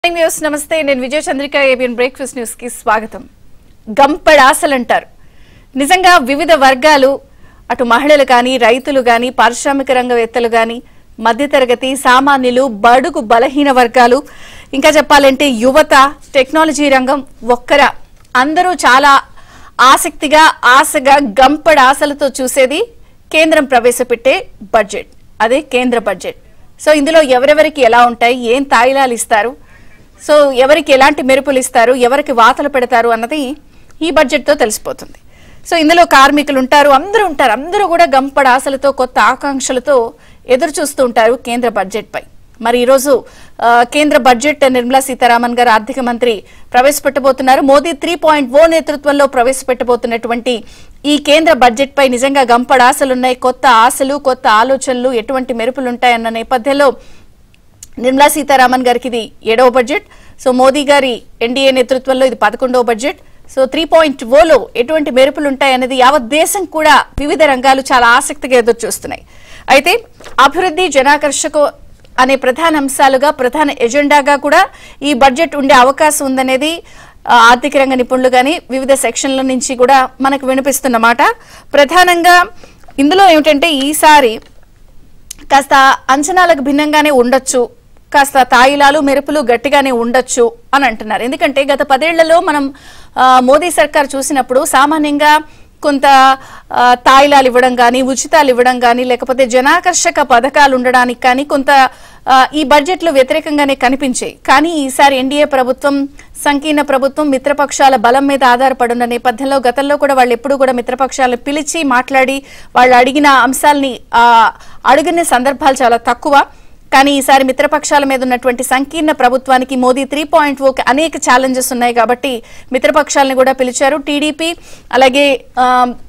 Morning news నమస్తే నేను Vijaya Chandrika ABN breakfast news కి స్వాగతం గంపడి ఆశలంటారు నిజంగా వివిధ వర్గాలు అటు మహిళలు కానీ రైతులు కానీ పారిశ్రామిక రంగవేత్తలు కానీ మధ్యతరగతి సామాన్యులు బడుగు బలహీన వర్గాలు ఇంకా చెప్పాలంటే యువత టెక్నాలజీ రంగం ఒక్కర అందరూ చాలా ఆసక్తిగా ఆశగా గంపడి ఆశలతో చూసేది కేంద్రం ప్రవేశపెట్టే బడ్జెట్ అదే కేంద్ర బడ్జెట్ సో ఇందులో ఎవరెవరికి ఎలా ఉంటాయి ఏం తాయిలాలు ఇస్తారు సో ఎవరికి ఎలాంటి మెరుపులు ఇస్తారు ఎవరికి వాతలు పెడతారు అన్నది ఈ బడ్జెట్తో తెలిసిపోతుంది సో ఇందులో కార్మికులు ఉంటారు అందరూ ఉంటారు అందరూ కూడా గంపడ ఆశలతో కొత్త ఆకాంక్షలతో ఎదురు చూస్తూ ఉంటారు కేంద్ర బడ్జెట్పై మరి ఈరోజు ఆ, కేంద్ర బడ్జెట్ నిర్మలా సీతారామన్ గారు ఆర్థిక మంత్రి ప్రవేశపెట్టబోతున్నారు మోదీ త్రీ పాయింట్ ఓ నేతృత్వంలో ప్రవేశపెట్టబోతున్నటువంటి ఈ కేంద్ర బడ్జెట్ పై నిజంగా గంపడ ఆశలున్నాయి కొత్త ఆశలు కొత్త ఆలోచనలు ఎటువంటి మెరుపులు ఉంటాయన్న నేపథ్యంలో నిర్మలా సీతారామన్ గారికి ఇది ఏడవ బడ్జెట్ సో మోదీ గారి ఎన్డీఏ నేతృత్వంలో ఇది పదకొండవ బడ్జెట్ సో త్రీ పాయింట్ ఓలో ఎటువంటి మెరుపులు ఉంటాయనేది యావత్ దేశం కూడా వివిధ రంగాలు చాలా ఆసక్తిగా ఎదురు చూస్తున్నాయి అయితే అభివృద్ధి జనాకర్షకు అనే ప్రధాన అంశాలుగా ప్రధాన ఎజెండాగా కూడా ఈ బడ్జెట్ ఉండే అవకాశం ఉందనేది ఆ, ఆర్థిక రంగ నిపుణులు కానీ వివిధ సెక్షన్ల నుంచి కూడా మనకు వినిపిస్తున్నమాట ప్రధానంగా ఇందులో ఏమిటంటే ఈసారి కాస్త అంచనాలకు భిన్నంగానే ఉండొచ్చు కాస్త తాయిలాలు మెరుపులు గట్టిగానే ఉండొచ్చు అని అంటున్నారు ఎందుకంటే గత పదేళ్లలో మనం ఆ, మోదీ సర్కార్ చూసినప్పుడు సామాన్యంగా కొంత ఆ, తాయిలాలు ఇవ్వడం కానీ ఉచితాలు ఇవ్వడం కానీ లేకపోతే జనాకర్షక పథకాలు ఉండడానికి కానీ కొంత ఆ, ఈ బడ్జెట్లో వ్యతిరేకంగానే కనిపించాయి కానీ ఈసారి ఎన్డీఏ ప్రభుత్వం సంకీర్ణ ప్రభుత్వం మిత్రపక్షాల బలం మీద ఆధారపడున్న నేపథ్యంలో గతంలో కూడా వాళ్ళు ఎప్పుడూ కూడా మిత్రపక్షాలను పిలిచి మాట్లాడి వాళ్ళు అడిగిన అంశాలని ఆ, అడిగిన సందర్భాలు చాలా తక్కువ కానీ ఈసారి మిత్రపక్షాల మీద ఉన్నటువంటి సంకీర్ణ ప్రభుత్వానికి మోదీ త్రీ పాయింట్ ఓకి అనేక ఛాలెంజెస్ ఉన్నాయి కాబట్టి మిత్రపక్షాలను కూడా పిలిచారు టీడీపీ అలాగే ఆ,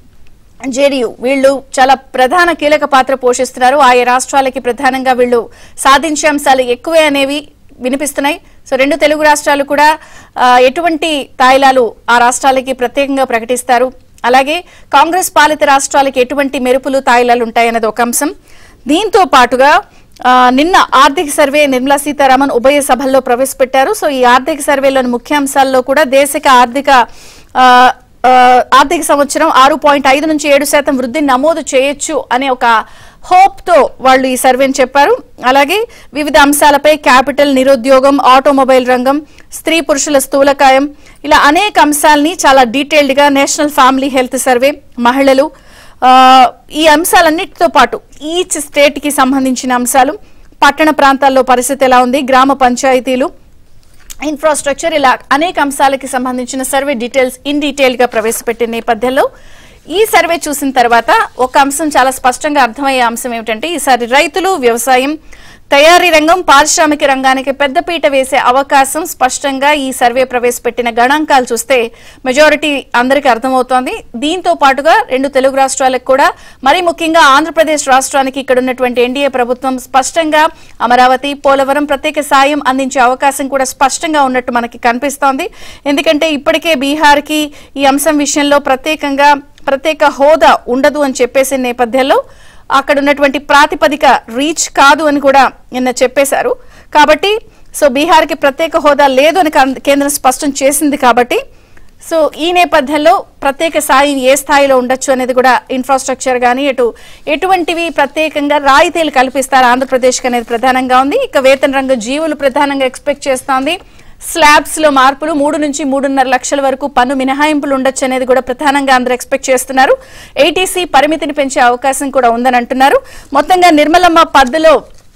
జేడీయూ వీళ్ళు చాలా ప్రధాన కీలక పాత్ర పోషిస్తున్నారు ఆయా రాష్ట్రాలకి ప్రధానంగా వీళ్ళు సాధించే అంశాలు ఎక్కువే అనేవి వినిపిస్తున్నాయి సో రెండు తెలుగు రాష్ట్రాలు కూడా ఆ, ఎటువంటి తాయిలాలు ఆ రాష్ట్రాలకి ప్రత్యేకంగా ప్రకటిస్తారు అలాగే కాంగ్రెస్ పాలిత రాష్ట్రాలకి ఎటువంటి మెరుపులు తాయిలాలు ఉంటాయన్నది ఒక అంశం దీంతో పాటుగా ఆ, నిన్న ఆర్థిక సర్వే నిర్మలా సీతారామన్ ఉభయ సభల్లో ప్రవేశపెట్టారు సో ఈ ఆర్థిక సర్వేలోని ముఖ్యాంశాల్లో కూడా దేశిక ఆర్థిక ఆ, ఆ, ఆర్థిక సంవత్సరం ఆరు పాయింట్ ఐదు నుంచి ఏడు శాతం వృద్ధిని నమోదు చేయొచ్చు అనే ఒక హోప్ తో వాళ్ళు ఈ సర్వేని చెప్పారు అలాగే వివిధ అంశాలపై క్యాపిటల్ నిరుద్యోగం ఆటోమొబైల్ రంగం స్త్రీ పురుషుల స్థూలకాయం ఇలా అనేక అంశాలని చాలా డీటెయిల్డ్ గా నేషనల్ ఫ్యామిలీ హెల్త్ సర్వే మహిళలు ఆ, ఈ అంశాలన్నిటితో పాటు ఈచ్ స్టేట్ కి సంబంధించిన అంశాలు పట్టణ ప్రాంతాల్లో పరిస్థితి ఎలా ఉంది గ్రామ పంచాయతీలు ఇన్ఫ్రాస్ట్రక్చర్ ఇలా అనేక అంశాలకి సంబంధించిన సర్వే డీటెయిల్స్ ఇన్ డీటెయిల్ గా ప్రవేశపెట్టిన నేపథ్యంలో ఈ సర్వే చూసిన తర్వాత ఒక అంశం చాలా స్పష్టంగా అర్థమయ్యే అంశం ఏమిటంటే ఈసారి రైతులు వ్యవసాయం తయారీ రంగం పారిశ్రామిక రంగానికి పెద్దపీట వేసే అవకాశం స్పష్టంగా ఈ సర్వే ప్రవేశపెట్టిన గణాంకాలు చూస్తే మెజారిటీ అందరికీ అర్థమవుతోంది దీంతో పాటుగా రెండు తెలుగు రాష్ట్రాలకు కూడా మరీ ముఖ్యంగా ఆంధ్రప్రదేశ్ రాష్ట్రానికి ఇక్కడ ఉన్నటువంటి ఎన్డీఏ ప్రభుత్వం స్పష్టంగా అమరావతి పోలవరం ప్రత్యేక సాయం అందించే అవకాశం కూడా స్పష్టంగా ఉన్నట్టు మనకి కనిపిస్తోంది ఎందుకంటే ఇప్పటికే బీహార్కి ఈ అంశం విషయంలో ప్రత్యేకంగా ప్రత్యేక హోదా ఉండదు అని చెప్పేసిన నేపథ్యంలో అక్కడ ఉన్నటువంటి ప్రాతిపదిక రీచ్ కాదు అని కూడా నిన్న చెప్పేశారు కాబట్టి సో బీహార్కి ప్రత్యేక హోదా లేదు అని కం- కేంద్రం స్పష్టం చేసింది కాబట్టి సో ఈ నేపథ్యంలో ప్రత్యేక సాయం ఏ స్థాయిలో ఉండొచ్చు అనేది కూడా ఇన్ఫ్రాస్ట్రక్చర్ కానీ ఎటు ఎటువంటివి ప్రత్యేకంగా రాయితీలు కల్పిస్తారు ఆంధ్రప్రదేశ్కి అనేది ప్రధానంగా ఉంది ఇక వేతన రంగ జీవులు ప్రధానంగా ఎక్స్పెక్ట్ చేస్తోంది స్లాబ్స్ లో మార్పులు మూడు నుంచి మూడున్నర లక్షల వరకు పన్ను మినహాయింపులు ఉండొచ్చు అనేది కూడా ప్రధానంగా అందరూ ఎక్స్పెక్ట్ చేస్తున్నారు ఏటీసీ పరిమితిని పెంచే అవకాశం కూడా ఉందని అంటున్నారు మొత్తంగా నిర్మలమ్మ పద్ధతిలో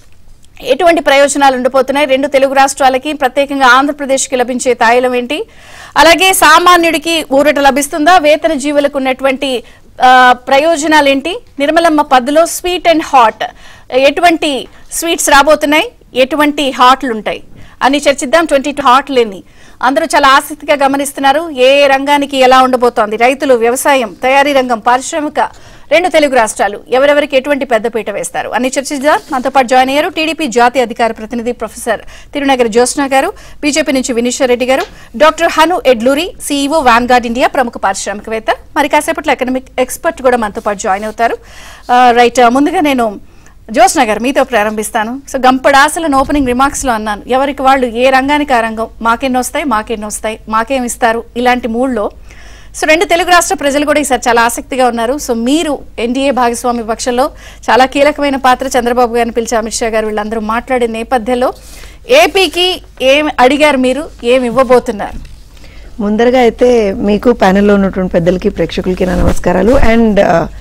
ఎటువంటి ప్రయోజనాలు ఉండిపోతున్నాయి రెండు తెలుగు రాష్ట్రాలకి ప్రత్యేకంగా ఆంధ్రప్రదేశ్కి లభించే తాయిలం ఏంటి అలాగే సామాన్యుడికి ఊరట లభిస్తుందా వేతన జీవులకు ఉన్నటువంటి ఆ, ప్రయోజనాలు ఏంటి నిర్మలమ్మ పద్ధతిలో స్వీట్ అండ్ హాట్ ఎటువంటి స్వీట్స్ రాబోతున్నాయి ఎటువంటి హాట్లు ఉంటాయి అని చర్చిద్దాం ట్వంటీ టూ హాట్లు ఎన్ని అందరూ చాలా ఆసక్తిగా గమనిస్తున్నారు ఏ ఏ రంగానికి ఎలా ఉండబోతోంది రైతులు వ్యవసాయం తయారీ రంగం పారిశ్రామిక రెండు తెలుగు రాష్ట్రాలు ఎవరెవరికి ఎటువంటి పెద్దపీట వేస్తారు అని చర్చిద్దాం మనతో పాటు జాయిన్ అయ్యారు టీడీపీ జాతీయ అధికార ప్రతినిధి ప్రొఫెసర్ తిరునగర్ జ్యోత్స్న గారు బీజేపీ నుంచి Vineeshwar Reddy garu doctor Hanu Yedluri CEO Vanguard India ప్రముఖ పారిశ్రామికవేత్త మరి కాసేపట్లో ఎకనమిక్ ఎక్స్పర్ట్ కూడా మనతో పాటు జాయిన్ అవుతారు ఆ, రైట్ ముందుగా నేను జోష్న గారు మీతో ప్రారంభిస్తాను సో గంపడాసలను ఓపెనింగ్ రిమార్క్స్ లో అన్నాను ఎవరికి వాళ్ళు ఏ రంగానికి ఆ రంగం మాకెన్ని వస్తాయి మాకెన్ని వస్తాయి మాకేం ఇస్తారు ఇలాంటి మూడ్లో సో రెండు తెలుగు రాష్ట్ర ప్రజలు కూడా ఈసారి చాలా ఆసక్తిగా ఉన్నారు సో మీరు ఎన్డీఏ భాగస్వామి పక్షంలో చాలా కీలకమైన పాత్ర చంద్రబాబు గారిని పిలిచి అమిత్ షా గారు వీళ్ళందరూ మాట్లాడే నేపథ్యంలో ఏపీకి ఏం అడిగారు మీరు ఏం ఇవ్వబోతున్నారు ముందరగా అయితే మీకు ప్యానెల్లో ఉన్నటువంటి పెద్దలకి ప్రేక్షకులకి నా నమస్కారాలు and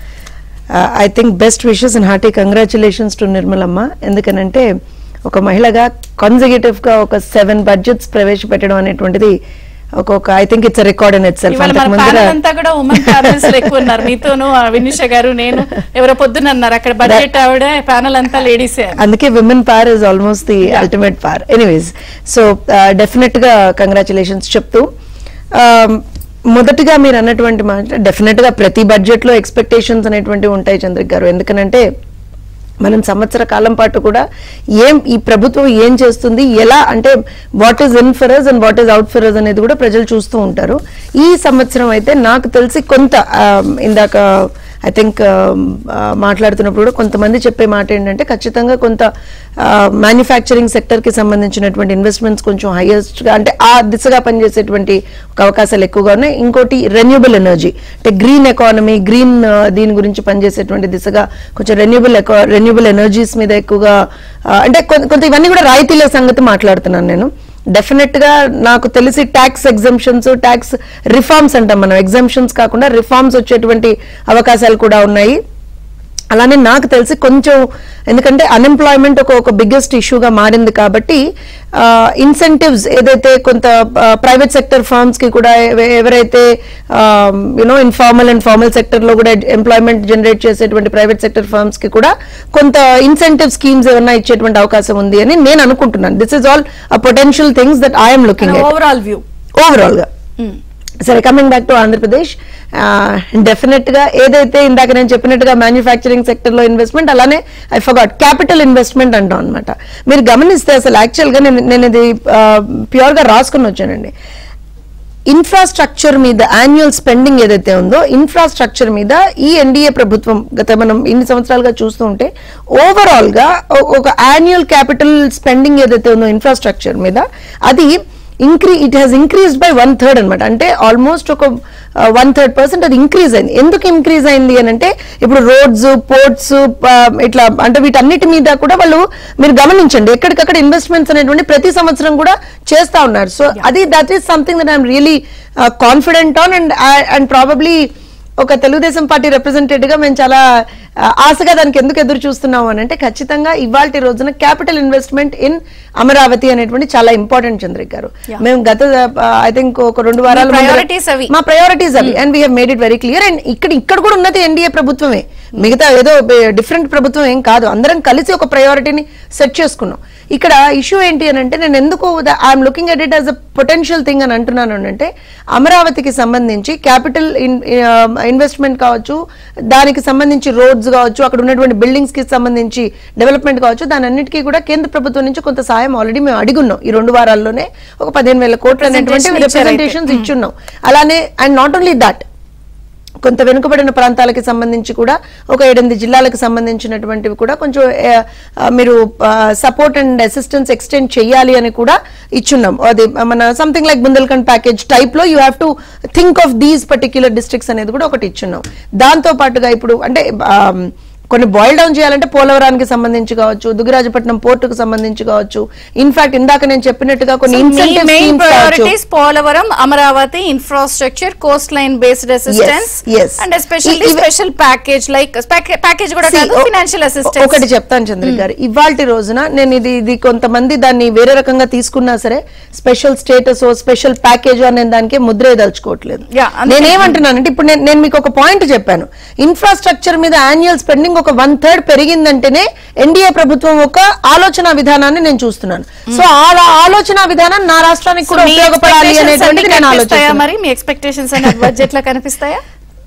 I think best wishes and hearty congratulations to Nirmalamma ఎందుకనంటే ఒక మహిళగా కాన్సర్గేటివ్ గా ఒక సెవెన్ బడ్జెట్స్ ప్రవేశపెట్టడం అనేటువంటిది ఒక I think it's record in itself ఇవాళ మన ప్యానల్ అంతా కూడా ఉమెన్ ప్యానల్స్ ఎక్కువ ఉన్నారు మీతోను ఆ వినిష గారు నేను ఎవరో పొద్దున అన్నారు అక్కడ బడ్జెట్ ఆవిడ ప్యానల్ అంతా లేడీసే అందుకే women power is almost the ultimate power anyways so definite గా కంగ్రాచులేషన్స్ చెప్తూ um, మొదటిగా మీరు అన్నటువంటి మాట డెఫినెట్ గా ప్రతి బడ్జెట్ లో ఎక్స్పెక్టేషన్స్ అనేటువంటివి ఉంటాయి చంద్రిక్ గారు ఎందుకనంటే మనం సంవత్సర కాలం పాటు కూడా ఏం ఈ ప్రభుత్వం ఏం చేస్తుంది ఎలా అంటే what is in for and what is out for అనేది కూడా ప్రజలు చూస్తూ ఉంటారు ఈ సంవత్సరం అయితే నాకు తెలిసి కొంత um, ఇందాక ఐ థింక్ మాట్లాడుతున్నప్పుడు కూడా కొంతమంది చెప్పే మాట ఏంటంటే ఖచ్చితంగా కొంత మ్యానుఫ్యాక్చరింగ్ సెక్టర్కి సంబంధించినటువంటి ఇన్వెస్ట్మెంట్స్ కొంచెం హైయెస్ట్గా అంటే ఆ దిశగా పనిచేసేటువంటి ఒక అవకాశాలు ఎక్కువగా ఉన్నాయి ఇంకోటి రెన్యూబుల్ ఎనర్జీ అంటే గ్రీన్ ఎకానమీ గ్రీన్ దీని గురించి పనిచేసేటువంటి దిశగా కొంచెం రెన్యూబుల్ ఎకో రెన్యూబుల్ ఎనర్జీస్ మీద ఎక్కువగా ఆ, అంటే కొంత కొంత ఇవన్నీ కూడా రాయితీల సంగతి మాట్లాడుతున్నాను నేను డెఫినెట్ గా నాకు తెలిసి ట్యాక్స్ ఎగ్జంప్షన్స్ ట్యాక్స్ రిఫార్మ్స్ అంటాం మనం ఎగ్జంప్షన్స్ కాకుండా రిఫార్మ్స్ వచ్చేటువంటి అవకాశాలు కూడా ఉన్నాయి అలానే నాకు తెలిసి కొంచెం ఎందుకంటే అన్ఎంప్లాయ్మెంట్ ఒక ఒక బిగ్గెస్ట్ ఇష్యూగా మారింది కాబట్టి ఇన్సెంటివ్స్ ఏదైతే కొంత ప్రైవేట్ సెక్టర్ ఫర్మ్స్ కి కూడా ఎవ- ఎవరైతే you know informal and formal sector లో కూడా ఎంప్లాయ్మెంట్ జనరేట్ చేసేటువంటి ప్రైవేట్ సెక్టర్ ఫర్మ్స్ కి కూడా కొంత ఇన్సెంటివ్ స్కీమ్స్ ఏమన్నా ఇచ్చేటువంటి అవకాశం ఉంది అని నేను అనుకుంటున్నాను this is all a potential things that I'm looking overall view overall గా సరే coming back to Andhra Pradesh definite గా ఏదైతే ఇందాక నేను చెప్పినట్టుగా మ్యానుఫ్యాక్చరింగ్ సెక్టర్ లో ఇన్వెస్ట్మెంట్ అలానే ఐ ఫర్గాట్ క్యాపిటల్ ఇన్వెస్ట్మెంట్ అంటాం అనమాట మీరు గమనిస్తే అసలు యాక్చువల్ గా నేను నేను ఇది ప్యూర్ గా రాసుకుని వచ్చానండి ఇన్ఫ్రాస్ట్రక్చర్ మీద యాన్యువల్ స్పెండింగ్ ఏదైతే ఉందో ఇన్ఫ్రాస్ట్రక్చర్ మీద ఈ ఎన్డీఏ ప్రభుత్వం గత మనం ఇన్ని సంవత్సరాలుగా చూస్తూ ఉంటే ఓవరాల్ గా ఒ- ఒక యాన్యువల్ క్యాపిటల్ స్పెండింగ్ ఏదైతే ఉందో ఇన్ఫ్రాస్ట్రక్చర్ మీద అది ఇంక్రీ it has increased by one third అనమాట అంటే ఆల్మోస్ట్ ఒక వన్ థర్డ్ పర్సెంట్ అది ఇంక్రీజ్ అయింది ఎందుకు ఇంక్రీజ్ అయింది అని అంటే ఇప్పుడు రోడ్స్ పోర్ట్స్ ఇట్లా అంటే వీటన్నిటి మీద కూడా వాళ్ళు మీరు గమనించండి ఎక్కడికక్కడ ఇన్వెస్ట్మెంట్స్ అనేటువంటి ప్రతి సంవత్సరం కూడా చేస్తా ఉన్నారు సో అది that is something that I'm really confident on and and probably ఒక తెలుగుదేశం పార్టీ రిప్రజెంటేటివ్ గా మేము చాలా ఆ, ఆశగా దానికి ఎందుకు ఎదురు చూస్తున్నాము అని అంటే ఖచ్చితంగా ఇవాళ రోజున క్యాపిటల్ ఇన్వెస్ట్మెంట్ ఇన్ అమరావతి అనేటువంటి చాలా ఇంపార్టెంట్ చంద్రిక్ గారు Yeah. మేము గత ఐ థింక్ ఒక రెండు వారాల ముందర- priorities అవి. మా ప్రయారిటీస్ అవి and we made it very clear and ఇక్కడ ఇక్కడ కూడా ఉన్నది ఎన్డీఏ ప్రభుత్వమే మిగతా ఏదో డిఫరెంట్ ప్రభుత్వం ఏం కాదు అందరం కలిసి ఒక ప్రయారిటీని సెట్ చేసుకున్నాం ఇక్కడ ఇష్యూ ఏంటి అని అంటే నేను ఎందుకు I'm looking at it as a potential thing అని అంటున్నాను అని అంటే అమరావతికి సంబంధించి క్యాపిటల్ ఇన్వెస్ట్మెంట్ కావచ్చు దానికి సంబంధించి రోడ్స్ కావచ్చు అక్కడ ఉన్నటువంటి బిల్డింగ్స్ కి సంబంధించి డెవలప్మెంట్ కావచ్చు దాని అన్నిటికీ కూడా కేంద్ర ప్రభుత్వం నుంచి కొంత సాయం ఆల్రెడీ మేము అడిగున్నాం ఈ రెండు వారాల్లోనే ఒక పదిహేను వేల కోట్లు అనేటువంటి Presentation ఇచ్చారు అయితే. రిప్రజెంటేషన్స్ ఇచ్చున్నాం అలానే అండ్ నాట్ ఓన్లీ దట్ కొంత వెనుకబడిన ప్రాంతాలకి సంబంధించి కూడా ఒక ఏడెనిమిది జిల్లాలకు సంబంధించినటువంటివి కూడా కొంచెం ఏ, ఆ, మీరు సపోర్ట్ అండ్ అసిస్టెన్స్ ఎక్స్టెండ్ చేయాలి అని కూడా ఇచ్చున్నాం అది మన something like Bundelkhand package type లో you have to think of these particular districts అనేది కూడా ఒకటి ఇచ్చున్నాం దాంతో పాటుగా ఇప్పుడు అంటే ఆమ్, కొన్ని బాయిల్ డౌన్ చేయాలంటే పోలవరానికి సంబంధించి కావచ్చు దుగిరాజపట్నం పోర్టుకు సంబంధించి కావచ్చు ఇన్ఫాక్ట్ ఇందాక నేను చెప్పినట్టుగా కొన్ని ఇన్సెంటివ్ మెయిన్ స్కీమ్స్ కావచ్చు priorities Polavaram Amaravati infrastructure coast line based assistance yes. And especially ఇ- ఇవి- స్పెషల్ ప్యాకేజ్ లైక్ ప్యాకేజ్ కూడా See, కాదు ఓ- ఫినాన్షియల్ అసిస్టెన్స్ ఒకటి చెప్తాను చంద్రిక గారు ఇవాళ రోజున నేను ఇది ఇది కొంతమంది దాన్ని వేరే రకంగా తీసుకున్నా సరే స్పెషల్ స్టేటస్ స్పెషల్ ప్యాకేజ్ నేను దానికి ముద్ర వేదలుచుకోవట్లేదు Yeah, అందుకే- నేనేమంటున్నానంటే ఇప్పుడు నేను నేను మీకు ఒక పాయింట్ చెప్పాను ఇన్ఫ్రాస్ట్రక్చర్ మీద యాన్యువల్ స్పెండింగ్ ఒక వన్ థర్డ్ పెరిగిందంటేనే ఎన్డీఏ ప్రభుత్వం ఒక ఆలోచన విధానాన్ని నేను చూస్తున్నాను సో ఆ ఆలోచన విధానం నా రాష్ట్రానికి కూడా ఉపయోగపడాలి అనేటువంటిది నేను ఆలోచిస్తున్నాను మరి మీ ఎక్స్పెక్టేషన్స్ అనే బడ్జెట్ లో కనిపిస్తాయా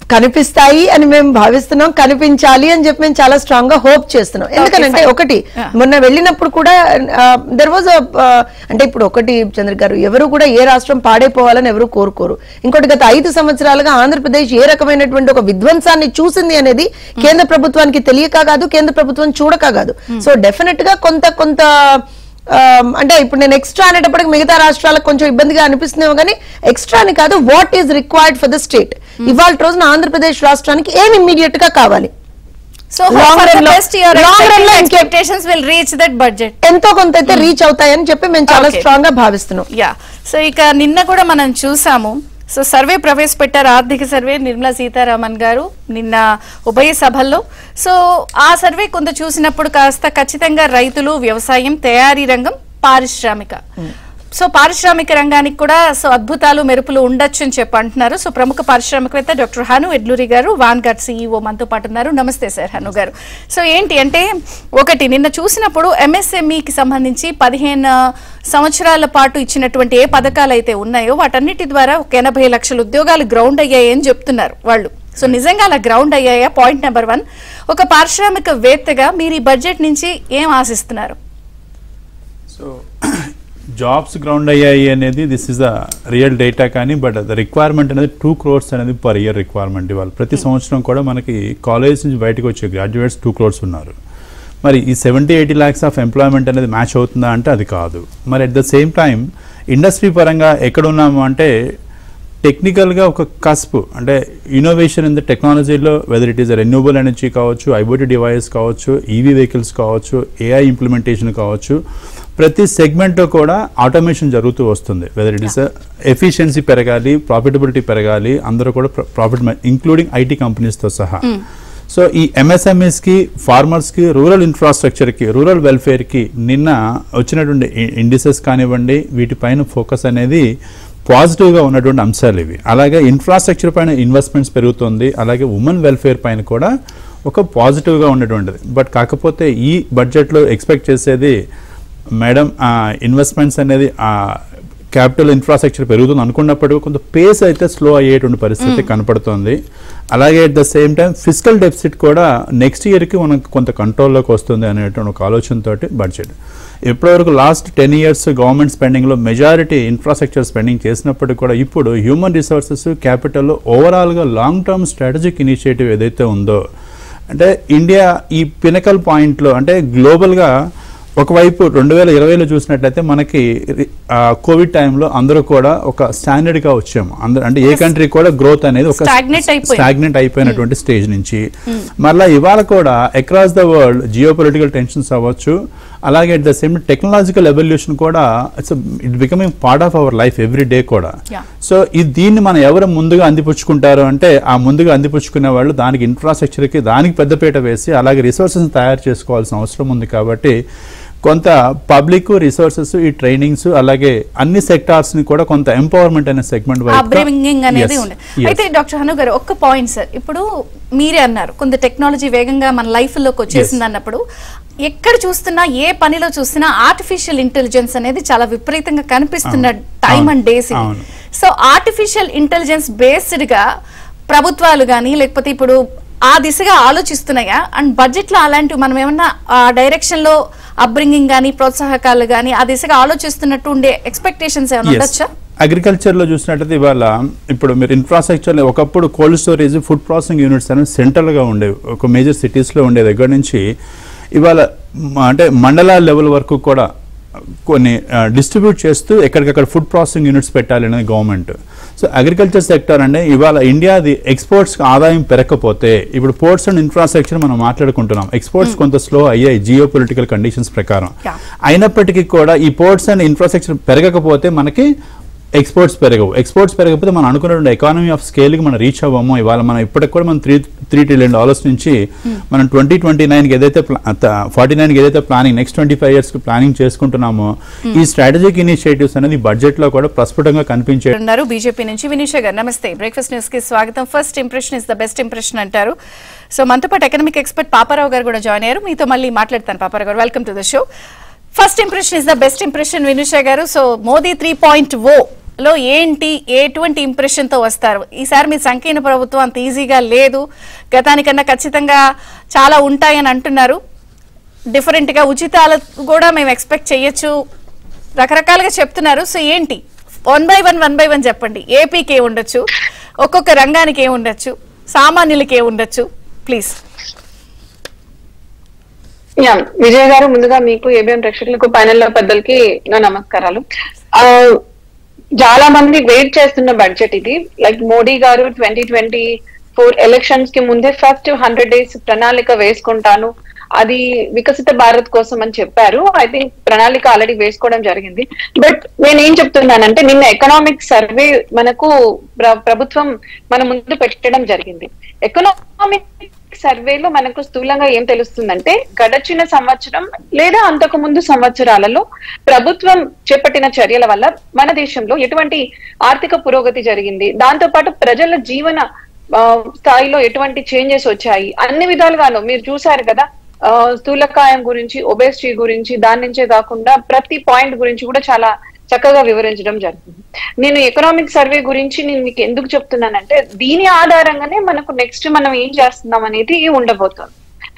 కనిపిస్తాయి అని మేము భావిస్తున్నాం కనిపించాలి అని చెప్పి మేము చాలా స్ట్రాంగ్ గా హోప్ చేస్తున్నాం ఎందుకంటే fine. ఒకటి Yeah. మొన్న వెళ్ళినప్పుడు కూడా దెర్ వాజ్ అంటే ఇప్పుడు ఒకటి చంద్ర గారు ఎవరు కూడా ఏ రాష్ట్రం పాడైపోవాలని ఎవరు కోరుకోరు ఇంకోటి గత ఐదు సంవత్సరాలుగా ఆంధ్రప్రదేశ్ ఏ రకమైనటువంటి ఒక విధ్వంసాన్ని చూసింది అనేది కేంద్ర ప్రభుత్వానికి తెలియక కాదు కేంద్ర ప్రభుత్వం చూడక కాదు సో డెఫినెట్ గా కొంత కొంత ఆ, అంటే ఇప్పుడు నేను ఎక్స్ట్రా అనేటప్పటికి మిగతా రాష్ట్రాలకు కొంచెం ఇబ్బందిగా అనిపిస్తుందేమో కానీ ఎక్స్ట్రా అని కాదు what is required for the state ఇవాళ రోజున ఆంధ్రప్రదేశ్ రాష్ట్రానికి ఏం ఇమ్మీడియట్ గా కావాలి సో Long run లో- long run లో ఇంకే- expectations will reach that budget ఎంతో కొంత అయితే రీచ్ అవుతాయని చెప్పి మేము చాలా Okay. స్ట్రాంగ్ గా భావిస్తున్నాం యా సో ఇక నిన్న కూడా మనం చూసాము సో సర్వే ప్రవేశపెట్టారు ఆర్థిక సర్వే నిర్మలా సీతారామన్ గారు నిన్న ఉభయ సభల్లో సో ఆ సర్వే కొంత చూసినప్పుడు కాస్త ఖచ్చితంగా రైతులు వ్యవసాయం తయారీ రంగం పారిశ్రామిక సో పారిశ్రామిక రంగానికి కూడా సో అద్భుతాలు మెరుపులు ఉండొచ్చు అని చెప్పి అంటున్నారు సో ప్రముఖ పారిశ్రామికవేత్త డాక్టర్ హను ఎడ్లూరి గారు వాన్ గార్డ్ సీఈఓ మనతో పాటు ఉన్నారు నమస్తే సార్ హను గారు సో ఏంటి అంటే ఒకటి నిన్న చూసినప్పుడు ఎంఎస్ఎంఈకి సంబంధించి పదిహేను సంవత్సరాల పాటు ఇచ్చినటువంటి ఏ పథకాలు అయితే ఉన్నాయో వాటన్నిటి ద్వారా ఒక ఎనభై లక్షల ఉద్యోగాలు గ్రౌండ్ అయ్యాయి అని చెప్తున్నారు వాళ్ళు సో నిజంగా అలా గ్రౌండ్ అయ్యాయా పాయింట్ నెంబర్ వన్ ఒక పారిశ్రామిక వేత్తగా మీరు ఈ బడ్జెట్ నుంచి ఏం ఆశిస్తున్నారు సో జాబ్స్ గ్రౌండ్ అయ్యాయి అనేది this is the real data కానీ బట్ ద రిక్వైర్మెంట్ అనేది టూ క్రోర్స్ అనేది పర్ ఇయర్ రిక్వైర్మెంట్ ఇవ్వాలి ప్రతి సంవత్సరం కూడా మనకి కాలేజ్ నుంచి బయటకు వచ్చే గ్రాడ్యుయేట్స్ టూ క్రోర్స్ ఉన్నారు మరి ఈ seventy eighty lakhs of employment అనేది మ్యాచ్ అవుతుందా అంటే అది కాదు మరి at the same time industry పరంగా ఎక్కడ ఉన్నాము అంటే టెక్నికల్గా ఒక కస్ప్ అంటే ఇన్నోవేషన్ ఇన్ ద టెక్నాలజీలో whether it is renewable energy కావచ్చు ఐబోటీ డివైస్ కావచ్చు ఈవీ వెహికల్స్ కావచ్చు ఏఐ ఇంప్లిమెంటేషన్ కావచ్చు ప్రతి సెగ్మెంట్లో కూడా ఆటోమేషన్ జరుగుతూ వస్తుంది వెదర్ ఇట్ ఇస్ ఎఫిషియన్సీ పెరగాలి ప్రాఫిటబిలిటీ పెరగాలి అందరూ కూడా ప్రాఫిట్ ఇంక్లూడింగ్ ఐటీ కంపెనీస్తో సహా సో ఈ ఎంఎస్ఎంఎస్కి ఫార్మర్స్కి రూరల్ ఇన్ఫ్రాస్ట్రక్చర్కి రూరల్ వెల్ఫేర్కి నిన్న వచ్చినటువంటి ఇండిసెస్ కానివ్వండి వీటిపైన ఫోకస్ అనేది పాజిటివ్గా ఉన్నటువంటి అంశాలు ఇవి అలాగే ఇన్ఫ్రాస్ట్రక్చర్ పైన ఇన్వెస్ట్మెంట్స్ పెరుగుతుంది అలాగే ఉమెన్ వెల్ఫేర్ పైన కూడా ఒక పాజిటివ్గా ఉన్నటువంటిది బట్ కాకపోతే ఈ బడ్జెట్లో ఎక్స్పెక్ట్ చేసేది మేడం ఇన్వెస్ట్మెంట్స్ అనేది క్యాపిటల్ ఇన్ఫ్రాస్ట్రక్చర్ పెరుగుతుంది అనుకున్నప్పుడు కొంత పేస్ అయితే స్లో అయ్యేటువంటి పరిస్థితి కనపడుతుంది అలాగే at the same time physical deficit కూడా నెక్స్ట్ ఇయర్కి మనకు కొంత కంట్రోల్లోకి వస్తుంది అనేటువంటి ఒక ఆలోచనతోటి బడ్జెట్ ఇప్పటివరకు లాస్ట్ టెన్ ఇయర్స్ గవర్నమెంట్ స్పెండింగ్లో మెజారిటీ ఇన్ఫ్రాస్ట్రక్చర్ స్పెండింగ్ చేసినప్పటికీ కూడా ఇప్పుడు హ్యూమన్ రిసోర్సెస్ క్యాపిటల్ ఓవరాల్గా లాంగ్ టర్మ్ స్ట్రాటజిక్ ఇనిషియేటివ్ ఏదైతే ఉందో అంటే ఇండియా ఈ పినకల్ పాయింట్లో అంటే గ్లోబల్గా ఒకవైపు రెండు వేల ఇరవైలో చూసినట్లయితే మనకి కోవిడ్ టైంలో అందరూ కూడా ఒక స్టాండర్డ్గా వచ్చాము అందరూ అంటే ఏ కంట్రీ కూడా గ్రోత్ అనేది ఒక Stagnate అయిపోయింది. స్టాగ్నెంట్ అయిపోయినటువంటి స్టేజ్ నుంచి మరలా ఇవాళ కూడా across the world geopolitical tensions అవ్వచ్చు అలాగే at the same technological evolution కూడా it's it becoming part of our life every day కూడా Yeah. సో ఈ దీన్ని మనం ఎవరు ముందుగా అందిపుచ్చుకుంటారు అంటే ఆ ముందుగా అందిపుచ్చుకునే వాళ్ళు దానికి ఇన్ఫ్రాస్ట్రక్చర్కి దానికి పెద్దపీట వేసి అలాగే రిసోర్సెస్ తయారు చేసుకోవాల్సిన అవసరం ఉంది కాబట్టి కొంత పబ్లిక్ రిసోర్సెస్ ఈ ట్రైనింగ్స్ అలాగే అన్ని సెక్టార్స్ ని కూడా కొంత ఎంపవర్మెంట్ అనే సెగ్మెంట్ ఆ బ్రింగింగ్ అనేది ఉండేది అయితే డాక్టర్ హను గారు ఒక్క పాయింట్ సార్ ఇప్పుడు మీరే అన్నారు కొంత టెక్నాలజీ వేగంగా మన లైఫ్ లోకి వచ్చేసింది అన్నప్పుడు ఎక్కడ చూస్తున్నా ఏ పనిలో చూసినా ఆర్టిఫిషియల్ ఇంటెలిజెన్స్ అనేది చాలా విపరీతంగా కనిపిస్తున్న అవును. టైం అవును. అండ్ డేస్ ఇది అవును. సో ఆర్టిఫిషియల్ ఇంటెలిజెన్స్ బేస్డ్ గా ప్రభుత్వాలు కానీ లేకపోతే ఇప్పుడు ఆ దిశగా ఆలోచిస్తున్నాయా అండ్ బడ్జెట్ లో అలాంటివి మనం ఏమన్నా ఆ డైరెక్షన్ లో అప్బ్రింగింగ్ కానీ ప్రోత్సాహకాలు కానీ ఆ దిశగా ఆలోచిస్తున్నట్టు ఉండే ఎక్స్పెక్టేషన్స్ ఏమైనా ఉండొచ్చా అగ్రికల్చర్ లో చూసినట్టయితే ఇవాళ ఇప్పుడు మీరు ఇన్ఫ్రాస్ట్రక్చర్ ఒకప్పుడు cold storage food processing units అనేవి సెంట్రల్ గా ఉండేవి ఒక మేజర్ సిటీస్ లో ఉండే దగ్గర నుంచి ఇవాళ మ- అంటే మండలాల లెవెల్ వరకు కూడా కొన్ని డిస్ట్రిబ్యూట్ చేస్తూ ఎక్కడికక్కడ ఫుడ్ ప్రాసెసింగ్ యూనిట్స్ పెట్టాలి అనేది గవర్నమెంట్ సో అగ్రికల్చర్ సెక్టర్ అంటే ఇవాళ ఇండియాది ఎక్స్పోర్ట్స్ ఆదాయం పెరగకపోతే ఇప్పుడు పోర్ట్స్ అండ్ ఇన్ఫ్రాస్ట్రక్చర్ మనం మాట్లాడుకుంటున్నాం ఎక్స్పోర్ట్స్ కొంత స్లో అయ్యాయి జియో పొలిటికల్ కండిషన్స్ ప్రకారం Yeah. అయినప్పటికీ కూడా ఈ పోర్ట్స్ అండ్ ఇన్ఫ్రాస్ట్రక్చర్ పెరగకపోతే మనకి ఎక్స్పోర్ట్స్ పెరగవు ఎక్స్పోర్ట్స్ పెరగకపోతే మనం అనుకున్న ఎకానమీ ఆఫ్ స్కేల్కి మనం రీచ్ అవ్వము ఇవాళ మనం ఇప్పటికి కూడా మనం త్రీ త్రీ ట్రిలియన్ డాలర్స్ నుంచి మనం ట్వంటీ ట్వంటీ నైన్కి ఏదైతే ఫార్టీ నైన్కి ఏదైతే ప్లానింగ్ నెక్స్ట్ ట్వంటీ ఫైవ్ ఇయర్స్కి ప్లానింగ్ చేసుకుంటున్నామో ఈ స్ట్రాటజిక్ ఇనిషియేటివ్స్ అనేది బడ్జెట్లో కూడా ప్రస్ఫుటంగా కనిపించే ఉన్నారు బీజేపీ నుంచి వినీష గారు నమస్తే బ్రేక్ఫాస్ట్ న్యూస్ కి స్వాగతం first impression is the best impression అంటారు సో మనతో పాటు ఎకనామిక్ ఎక్స్పర్ట్ పాపారావు గారు కూడా జాయిన్ అయ్యారు మీతో మళ్ళీ మాట్లాడతాను పాపారావు గారు welcome to the show first impression is the best impression Vinisha గారు so Modi three point O లో ఏంటి ఎటువంటి ఇంప్రెషన్ తో వస్తారు ఈసారి మీ సంకీర్ణ ప్రభుత్వం అంత ఈజీగా లేదు గతానికన్నా ఖచ్చితంగా చాలా ఉంటాయని అంటున్నారు డిఫరెంట్ గా ఉచితాలు కూడా మేము ఎక్స్పెక్ట్ చేయొచ్చు రకరకాలుగా చెప్తున్నారు సో ఏంటి one by one one by one చెప్పండి ఏపీకి ఏ ఉండొచ్చు ఒక్కొక్క రంగానికి ఏ ఉండొచ్చు సామాన్యులకి ఏ ఉండొచ్చు ప్లీజ్ యా విజయ్ గారు ముందుగా మీకు ఏబిఎం ప్రేక్షకులకు ప్యానెల్ పెద్దలకి నా నమస్కారాలు ఆ, చాలా మంది వెయిట్ చేస్తున్న బడ్జెట్ ఇది లైక్ మోడీ గారు ట్వంటీ ట్వంటీ ఫోర్ ఎలక్షన్స్ కి ముందే ఫస్ట్ హండ్రెడ్ డేస్ ప్రణాళిక వేసుకుంటాను అది వికసిత భారత్ కోసం అని చెప్పారు ఐ థింక్ ప్రణాళిక ఆల్రెడీ వేసుకోవడం జరిగింది బట్ నేను ఏం చెప్తున్నానంటే నిన్న ఎకనామిక్ సర్వే మనకు ప్ర- ప్రభుత్వం మన ముందు పెట్టడం జరిగింది ఎకనామిక్ సర్వేలో మనకు స్థూలంగా ఏం తెలుస్తుందంటే గడచిన సంవత్సరం లేదా అంతకు ముందు సంవత్సరాలలో ప్రభుత్వం చేపట్టిన చర్యల వల్ల మన దేశంలో ఎటువంటి ఆర్థిక పురోగతి జరిగింది దాంతో పాటు ప్రజల జీవన ఆ, స్థాయిలో ఎటువంటి చేంజెస్ వచ్చాయి అన్ని విధాలుగాను మీరు చూసారు కదా ఆ, స్థూలకాయం గురించి ఒబేసిటీ గురించి దాని నుంచే కాకుండా ప్రతి పాయింట్ గురించి కూడా చాలా చక్కగా వివరించడం జరిగింది నేను ఎకనామిక్ సర్వే గురించి నేను మీకు ఎందుకు చెప్తున్నానంటే దీని ఆధారంగానే మనకు నెక్స్ట్ మనం ఏం చేస్తున్నాం అనేది ఉండబోతుంది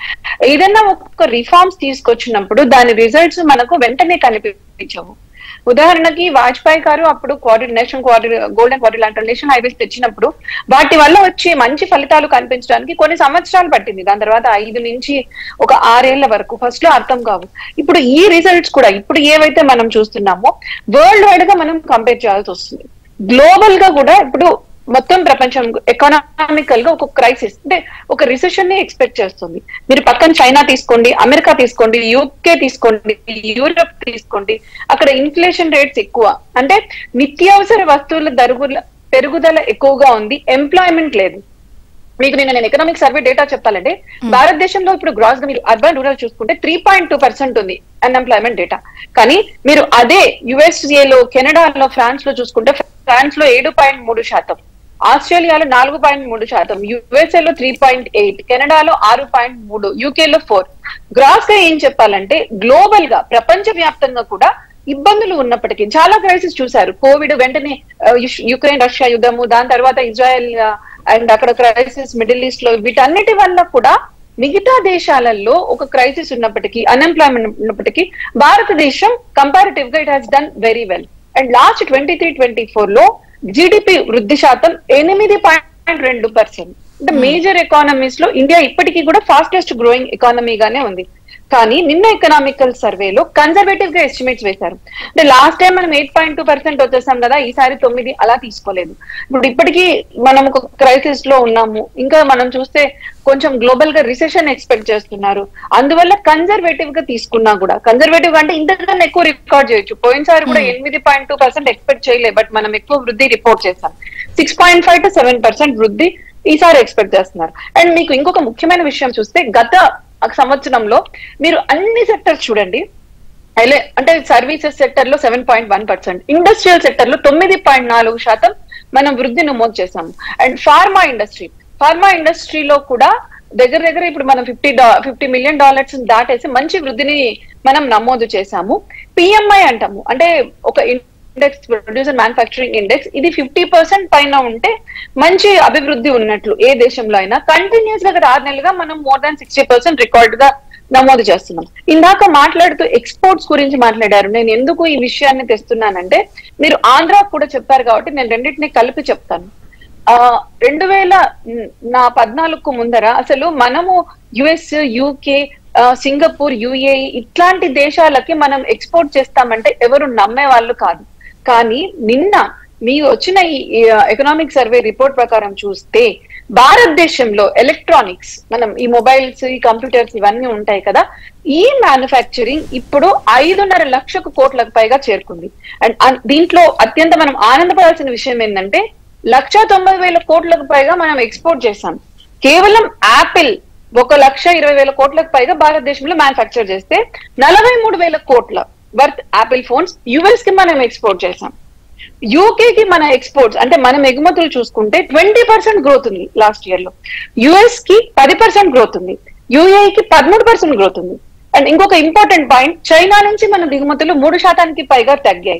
ఏదైనా ఒక రిఫార్మ్స్ తీసుకొచ్చినప్పుడు దాని రిజల్ట్స్ మనకు వెంటనే కనిపించవు ఉదాహరణకి వాజ్పేయి గారు అప్పుడు coordination golden quadrilateral national highways తెచ్చినప్పుడు వాటి వల్ల వచ్చే మంచి ఫలితాలు కనిపించడానికి కొన్ని సంవత్సరాలు పట్టింది దాని తర్వాత ఐదు నుంచి ఒక ఆరేళ్ల వరకు ఫస్ట్ లో అర్థం కావు ఇప్పుడు ఈ రిజల్ట్స్ కూడా ఇప్పుడు ఏవైతే మనం చూస్తున్నామో వరల్డ్ వైడ్ గా మనం కంపేర్ చేయాల్సి వస్తుంది గ్లోబల్ గా కూడా ఇప్పుడు మొత్తం ప్రపంచం ఎకనామికల్ గా ఒక క్రైసిస్ అంటే ఒక రిసెషన్ ని ఎక్స్పెక్ట్ చేస్తుంది మీరు పక్కన చైనా తీసుకోండి అమెరికా తీసుకోండి యూకే తీసుకోండి యూరప్ తీసుకోండి అక్కడ ఇన్ఫ్లేషన్ రేట్స్ ఎక్కువ అంటే నిత్యావసర వస్తువుల ధరుగుల పెరుగుదల ఎక్కువగా ఉంది ఎంప్లాయ్మెంట్ లేదు మీకు నేను నేను ఎకనామిక్ సర్వే డేటా చెప్పాలంటే భారతదేశంలో ఇప్పుడు గ్రాస్ గా మీరు అర్బన్ రూరల్ చూసుకుంటే త్రీ పాయింట్ టూ పర్సెంట్ ఉంది అన్ఎంప్లాయ్మెంట్ డేటా కానీ మీరు అదే యుఎస్ఏ లో కెనడాలో ఫ్రాన్స్ లో చూసుకుంటే ఫ్రాన్స్ లో ఏడు పాయింట్ మూడు శాతం ఆస్ట్రేలియాలో నాలుగు పాయింట్ మూడు శాతం యుఎస్ఏ లో త్రీ పాయింట్ ఎయిట్ కెనడాలో ఆరు పాయింట్ మూడు యూకే లో ఫోర్ గ్రాస్ గా ఏం చెప్పాలంటే గ్లోబల్ గా ప్రపంచ వ్యాప్తంగా కూడా ఇబ్బందులు ఉన్నప్పటికీ చాలా క్రైసిస్ చూశారు కోవిడ్ వెంటనే ఆ, యుష్- యుక్రెయిన్ రష్యా యుద్ధము దాని తర్వాత ఇజ్రాయెల్ అండ్ అక్కడ క్రైసిస్ మిడిల్ ఈస్ట్ లో వీటన్నిటి వల్ల కూడా మిగతా దేశాలలో ఒక క్రైసిస్ ఉన్నప్పటికీ అన్ఎంప్లాయ్మెంట్ ఉన్నప్పటికీ భారతదేశం కంపారిటివ్ గా it has done very well and last twenty three twenty four లో జిడిపి వృద్ధి శాతం ఎనిమిది పాయింట్ రెండు పర్సెంట్ అంటే మేజర్ ఎకానమీస్ లో ఇండియా ఇప్పటికీ కూడా ఫాస్టెస్ట్ గ్రోయింగ్ ఎకానమీగానే ఉంది కానీ నిన్న ఎకనామికల్ సర్వేలో కన్జర్వేటివ్ గా ఎస్టిమేట్స్ వేశారు అంటే లాస్ట్ టైం మనం ఎయిట్ పాయింట్ టూ పర్సెంట్ వచ్చేసాం కదా ఈసారి తొమ్మిది అలా తీసుకోలేదు ఇప్పుడు ఇప్పటికీ మనం ఒక క్రైసిస్ లో ఉన్నాము ఇంకా మనం చూస్తే కొంచెం గ్లోబల్ గా రిసెషన్ ఎక్స్పెక్ట్ చేస్తున్నారు అందువల్ల కన్జర్వేటివ్ గా తీసుకున్నా కూడా కన్జర్వేటివ్ అంటే ఇంతకన్నా ఎక్కువ రికార్డ్ చేయొచ్చు పోయినసారి కూడా ఎనిమిది పాయింట్ టూ పర్సెంట్ ఎక్స్పెక్ట్ చేయలేదు బట్ మనం ఎక్కువ వృద్ధి రిపోర్ట్ చేస్తాం six point five to seven percent వృద్ధి ఈసారి ఎక్స్పెక్ట్ చేస్తున్నారు అండ్ మీకు ఇంకొక ముఖ్యమైన విషయం చూస్తే గత సంవత్సరంలో మీరు అన్ని సెక్టర్స్ చూడండి ఎలే- అంటే సర్వీసెస్ సెక్టర్ లో seven point one percent industrial sector లో తొమ్మిది పాయింట్ నాలుగు శాతం మనం వృద్ధి నమోదు చేసాము అండ్ ఫార్మా ఇండస్ట్రీ ఫార్మా ఇండస్ట్రీలో కూడా దగ్గర దగ్గర ఇప్పుడు మనం ఫిఫ్టీ ఫిఫ్టీ మిలియన్ డాలర్స్ దాటేసి మంచి వృద్ధిని మనం నమోదు చేశాము పిఎంఐ అంటాము అంటే ఒక ఇండెక్స్ ప్రొడ్యూసర్ మ్యానుఫాక్చరింగ్ ఇండెక్స్ ఇది ఫిఫ్టీ పర్సెంట్ పైన ఉంటే మంచి అభివృద్ధి ఉన్నట్లు ఏ దేశంలో అయినా కంటిన్యూస్ గా గత ఆరు నెలలుగా మనం more than sixty percent record గా నమోదు చేస్తున్నాం ఇందాక మాట్లాడుతూ ఎక్స్పోర్ట్స్ గురించి మాట్లాడారు నేను ఎందుకు ఈ విషయాన్ని తెస్తున్నానంటే మీరు ఆంధ్ర కూడా చెప్పారు కాబట్టి నేను రెండింటిని కలిపి చెప్తాను ఆ రెండు వేల మ్, నా పద్నాలుగుకు ముందర అసలు మనము యుఎస్ యూకే సింగపూర్ యుఏ ఇట్లాంటి దేశాలకి మనం ఎక్స్పోర్ట్ చేస్తామంటే ఎవరు నమ్మే వాళ్ళు కాదు కానీ నిన్న మీ వచ్చిన ఈ ఎకనామిక్ సర్వే రిపోర్ట్ ప్రకారం చూస్తే భారతదేశంలో ఎలక్ట్రానిక్స్ మనం ఈ మొబైల్స్ ఈ కంప్యూటర్స్ ఇవన్నీ ఉంటాయి కదా ఈ మ్యానుఫ్యాక్చరింగ్ ఇప్పుడు ఐదున్నర లక్షకు కోట్లకు పైగా చేరుకుంది అండ్ అన్- దీంట్లో అత్యంత మనం ఆనందపడాల్సిన విషయం ఏంటంటే లక్ష తొంభై వేల కోట్లకు పైగా మనం ఎక్స్పోర్ట్ చేసాం కేవలం యాపిల్ ఒక లక్ష ఇరవై వేల కోట్లకు పైగా భారతదేశంలో మ్యానుఫ్యాక్చర్ చేస్తే నలభై మూడు వేల కోట్ల వర్త్ యాపిల్ ఫోన్స్ యుఎస్ కి మనం ఎక్స్పోర్ట్ చేసాం యూకే కి మన ఎక్స్పోర్ట్స్ అంటే మనం ఎగుమతులు చూసుకుంటే ట్వంటీ పర్సెంట్ గ్రోత్ ఉంది లాస్ట్ ఇయర్ లో యుఎస్ కి పది పర్సెంట్ గ్రోత్ ఉంది యుఏ కి పదమూడు పర్సెంట్ గ్రోత్ ఉంది అండ్ ఇంకొక ఇంపార్టెంట్ పాయింట్ చైనా నుంచి మన దిగుమతులు మూడు శాతానికి పైగా తగ్గాయి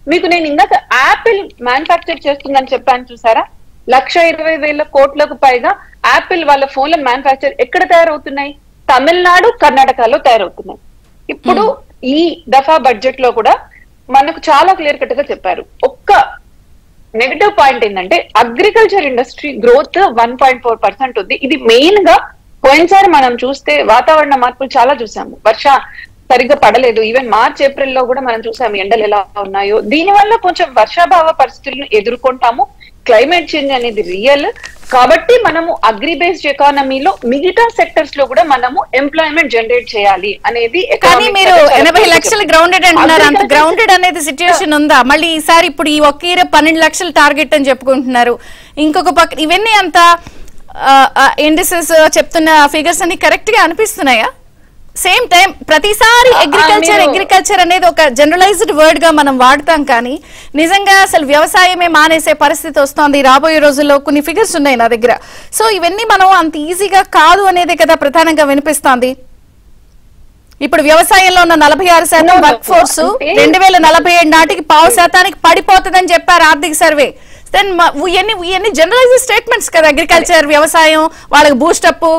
మీకు నేను ఇందాక యాపిల్ మ్యానుఫ్యాక్చర్ చేస్తుందని చెప్పాను చూసారా లక్ష ఇరవై వేల కోట్లకు పైగా యాపిల్ వాళ్ళ ఫోన్ల మ్యానుఫ్యాక్చర్ ఎక్కడ తయారవుతున్నాయి తమిళనాడు కర్ణాటకలో తయారవుతున్నాయి ఇప్పుడు ఈ దఫా బడ్జెట్ లో కూడా మనకు చాలా క్లియర్ కట్ గా చెప్పారు ఒక్క నెగటివ్ పాయింట్ ఏంటంటే agriculture industry growth one point four percent ఉంది ఇది మెయిన్ గా పోయినసారి మనం చూస్తే వాతావరణ మార్పులు చాలా చూసాము వర్ష సరిగ్గా పడలేదు ఈవెన్ మార్చ్ ఏప్రిల్ లో కూడా మనం చూసాము ఎండలు ఎలా ఉన్నాయో దీని వల్ల కొంచెం వర్షాభావ పరిస్థితులను ఎదుర్కొంటాము క్లైమేట్ చేంజ్ అనేది రియల్ కాబట్టి మనము అగ్రి బేస్డ్ ఎకానమీలో మిగతా సెక్టర్స్ లో కూడా మనము ఎంప్లాయ్మెంట్ జనరేట్ చేయాలి అనేది కానీ economic మీరు sector చాలా ఎనభై clear గా లక్షలు చెప్తుంది. గ్రౌండెడ్ అంటున్నారు అంత Agriculture గ్రౌండెడ్ అనేది సిచ్యువేషన్ ఉందా మళ్ళీ ఈసారి ఇప్పుడు ఈ ఒక్క ఇయర్ పన్నెండు లక్షలు టార్గెట్ అని చెప్పుకుంటున్నారు ఇంకొక పక్క ఇవన్నీ అంత ఇండిసెస్ చెప్తున్న ఫిగర్స్ అన్ని కరెక్ట్ గా అనిపిస్తున్నాయా సేమ్ టైం ప్రతిసారి ఆ, అగ్రికల్చర్ మీరు- అగ్రికల్చర్ అనేది ఒక జనరలైజ్డ్ వర్డ్ గా మనం వాడతాం కానీ నిజంగా అసలు వ్యవసాయమే మానేసే పరిస్థితి వస్తోంది రాబోయే రోజుల్లో కొన్ని ఫిగర్స్ ఉన్నాయి నా దగ్గర సో ఇవన్నీ మనం అంత ఈజీగా కాదు అనేది కదా ప్రధానంగా వినిపిస్తోంది ఇప్పుడు వ్యవసాయంలో ఉన్న నలభై ఆరు శాతం No, no, వర్క్ ఫోర్స్ అంటే- రెండు వేల నలభై ఏడు నాటికి పావు శాతానికి పడిపోతుందని చెప్పారు ఆర్థిక సర్వే దెన్ ఇవన్నీ ఇవన్నీ జనరలైజ్ స్టేట్మెంట్స్ కదా అగ్రికల్చర్ వ్యవసాయం వాళ్ళకి బూస్టప్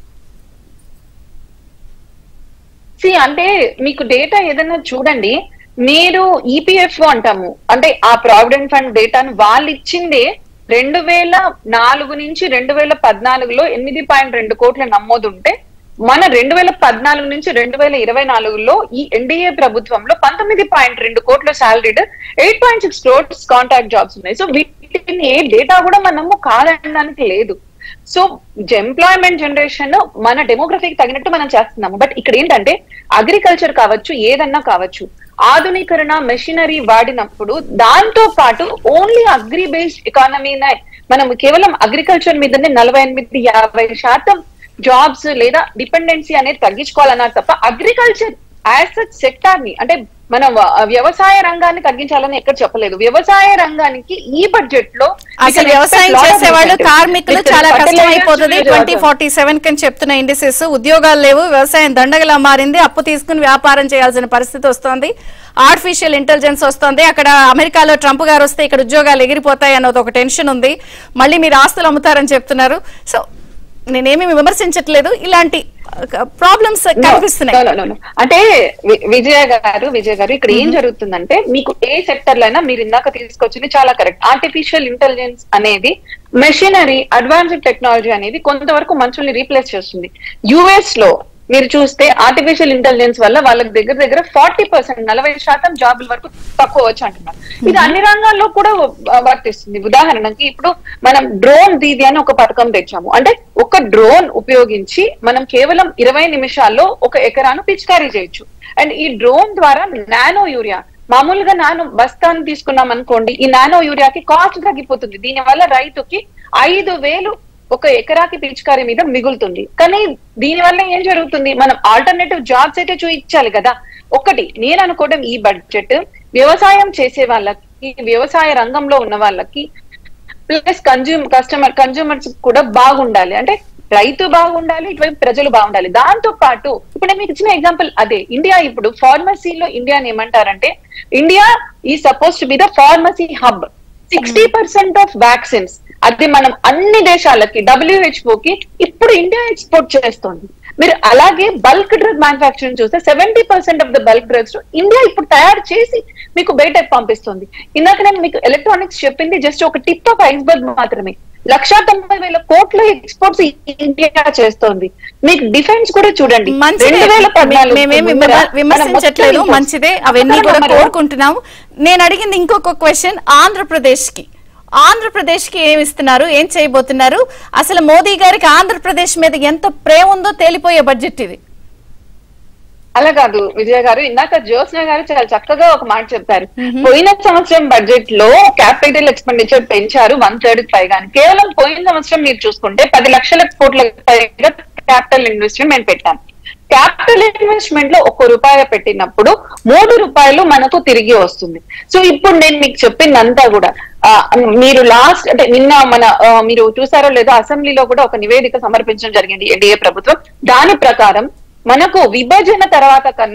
సి అంటే మీకు డేటా ఏదైనా చూడండి మీరు ఈపీఎఫ్ఓ అంటాము అంటే ఆ ప్రావిడెంట్ ఫండ్ డేటాను వాళ్ళు ఇచ్చిందే రెండు వేల నాలుగు నుంచి రెండు వేల పద్నాలుగులో ఎనిమిది పాయింట్ రెండు కోట్ల నమోదు ఉంటే మన రెండు వేల పద్నాలుగు నుంచి రెండు వేల ఇరవై నాలుగులో ఈ ఎన్డీఏ ప్రభుత్వంలో పంతొమ్మిది పాయింట్ రెండు కోట్ల salaried eight point six crores contact jobs ఉన్నాయి సో వీటిని ఏ డేటా కూడా మనము కాదనడానికి లేదు సో ఎంప్లాయ్మెంట్ జనరేషన్ మన డెమోగ్రఫీకి తగినట్టు మనం చేస్తున్నాము బట్ ఇక్కడ ఏంటంటే అగ్రికల్చర్ కావచ్చు ఏదన్నా కావచ్చు ఆధునీకరణ మెషినరీ వాడినప్పుడు దాంతో పాటు ఓన్లీ అగ్రి బేస్డ్ ఎకానమీనే మనం కేవలం అగ్రికల్చర్ మీదనే నలభై ఎనిమిది యాభై శాతం జాబ్స్ లేదా డిపెండెన్సీ అనేది తగ్గించుకోవాలన్నారు తప్ప అగ్రికల్చర్ యాజ్ సచ్ సెక్టార్ ని అంటే మనం వ- వ్యవసాయ రంగాన్ని తగ్గించాలని ఎక్కడ చెప్పలేదు వ్యవసాయ రంగానికి ఈ బడ్జెట్ లో అసలు వ్యవసాయం చేసే వాళ్ళు కార్మికులు చాలా కష్టం అయిపోతుంది ట్వంటీ ఫార్టీ సెవెన్ కని చెప్తున్న ఇండిసెస్ ఉద్యోగాలు లేవు వ్యవసాయం దండగలా మారింది అప్పు తీసుకుని వ్యాపారం చేయాల్సిన పరిస్థితి వస్తోంది ఆర్టిఫిషియల్ ఇంటెలిజెన్స్ వస్తోంది అక్కడ అమెరికాలో ట్రంప్ గారు వస్తే ఇక్కడ ఉద్యోగాలు ఎగిరిపోతాయి అన్నది ఒక టెన్షన్ ఉంది మళ్ళీ మీరు ఆస్తులు అమ్ముతారని చెప్తున్నారు సో నేనేమి విమర్శించట్లేదు ఇలాంటి ప్రాబ్లమ్స్ కనిపిస్తున్నాయి No, no, no, no. అంటే వి- విజయ గారు విజయ గారు ఇక్కడ ఏం జరుగుతుందంటే మీకు ఏ సెక్టర్ లైనా మీరు ఇందాక తీసుకొచ్చింది చాలా కరెక్ట్ ఆర్టిఫిషియల్ ఇంటెలిజెన్స్ అనేది మెషినరీ అడ్వాన్స్డ్ టెక్నాలజీ అనేది కొంతవరకు మనుషుల్ని రీప్లేస్ చేస్తుంది యుఎస్ లో మీరు చూస్తే ఆర్టిఫిషియల్ ఇంటెలిజెన్స్ వల్ల వాళ్ళకి దగ్గర దగ్గర ఫార్టీ పర్సెంట్ నలభై శాతం జాబుల వరకు తక్కువ వచ్చు అంటున్నారు ఇది అన్ని రంగాల్లో కూడా వ- వర్తిస్తుంది ఉదాహరణకి ఇప్పుడు మనం డ్రోన్ దీది అని ఒక పథకం తెచ్చాము అంటే ఒక డ్రోన్ ఉపయోగించి మనం కేవలం ఇరవై నిమిషాల్లో ఒక ఎకరాను పిచికారీ చేయొచ్చు అండ్ ఈ డ్రోన్ ద్వారా నానో యూరియా మామూలుగా నానో బస్తాను తీసుకున్నాం అనుకోండి ఈ నానో యూరియాకి కాస్ట్ తగ్గిపోతుంది దీని వల్ల రైతుకి ఐదు వేలు ఒక ఎకరాకి పిచికారీ మీద మిగులుతుంది కానీ దీని వల్ల ఏం జరుగుతుంది మనం ఆల్టర్నేటివ్ జాబ్స్ అయితే చూపించాలి కదా ఒకటి నేను అనుకోవడం ఈ బడ్జెట్ వ్యవసాయం చేసే వాళ్ళకి వ్యవసాయ రంగంలో ఉన్న వాళ్ళకి ప్లస్ కన్జ్యూమ్ కస్టమర్ కన్జ్యూమర్స్ కూడా బాగుండాలి అంటే రైతు బాగుండాలి ఇటువైపు ప్రజలు బాగుండాలి దాంతో పాటు ఇప్పుడు నేను మీకు ఇచ్చిన ఎగ్జాంపుల్ అదే ఇండియా ఇప్పుడు ఫార్మసీలో ఇండియాని ఏమంటారంటే ఇండియా ఈ suppose to be the pharmacy hub sixty percent of vaccines అది మనం అన్ని దేశాలకి WHO కి ఇప్పుడు ఇండియా ఎక్స్పోర్ట్ చేస్తుంది మీరు అలాగే బల్క్ డ్రగ్ మ్యానుఫాక్చరింగ్ చూస్తే seventy percent of the bulk drugs India ఇప్పుడు తయారు చేసి మీకు బయటకు పంపిస్తుంది ఇందాక నేను మీకు ఎలక్ట్రానిక్స్ చెప్పింది జస్ట్ ఒక టిప్ ఆఫ్ ఐస్బర్గ్ మాత్రమే లక్షా తొంభై వేల కోట్ల ఎక్స్పోర్ట్స్ ఇండియా చేస్తోంది మీకు డిఫెన్స్ కూడా చూడండి మంచిదే రెండు వేల పద్నాలుగు మేమేమి ముందర విమ- విమర్శించట్లేదు మనం మొత్తం మంచిదే అవన్నీ అక్కడ కూడా మనం- కోరుకుంటున్నాము నేను అడిగింది ఇంకొక క్వశ్చన్ ఆంధ్రప్రదేశ్ కి ఆంధ్రప్రదేశ్ కి ఏమి ఇస్తున్నారు ఏం చేయబోతున్నారు అసలు మోదీ గారికి ఆంధ్రప్రదేశ్ మీద ఎంత ప్రేమ ఉందో తేలిపోయే బడ్జెట్ ఇది అలా కాదు విజయ గారు ఇందాక జ్యోత్స్న గారు చాలా చక్కగా ఒక మాట చెప్పారు పోయిన సంవత్సరం బడ్జెట్ లో క్యాపిటల్ ఎక్స్పెండిచర్ పెంచారు వన్ థర్డ్ పైగా కేవలం పోయిన సంవత్సరం మీరు చూసుకుంటే పది లక్షల కోట్ల పైగా క్యాపిటల్ ఇన్వెస్ట్మెంట్ మేము పెట్టాం క్యాపిటల్ ఇన్వెస్ట్మెంట్ లో ఒక్క రూపాయి పెట్టినప్పుడు మూడు రూపాయలు మనకు తిరిగి వస్తుంది సో ఇప్పుడు నేను మీకు చెప్పిందంతా కూడా ఆ, మీరు లాస్ట్ అంటే నిన్న మన ఆ, మీరు చూసారో లేదో అసెంబ్లీలో కూడా ఒక నివేదిక సమర్పించడం జరిగింది ఎన్డీఏ ప్రభుత్వం దాని ప్రకారం మనకు విభజన తర్వాత కన్నా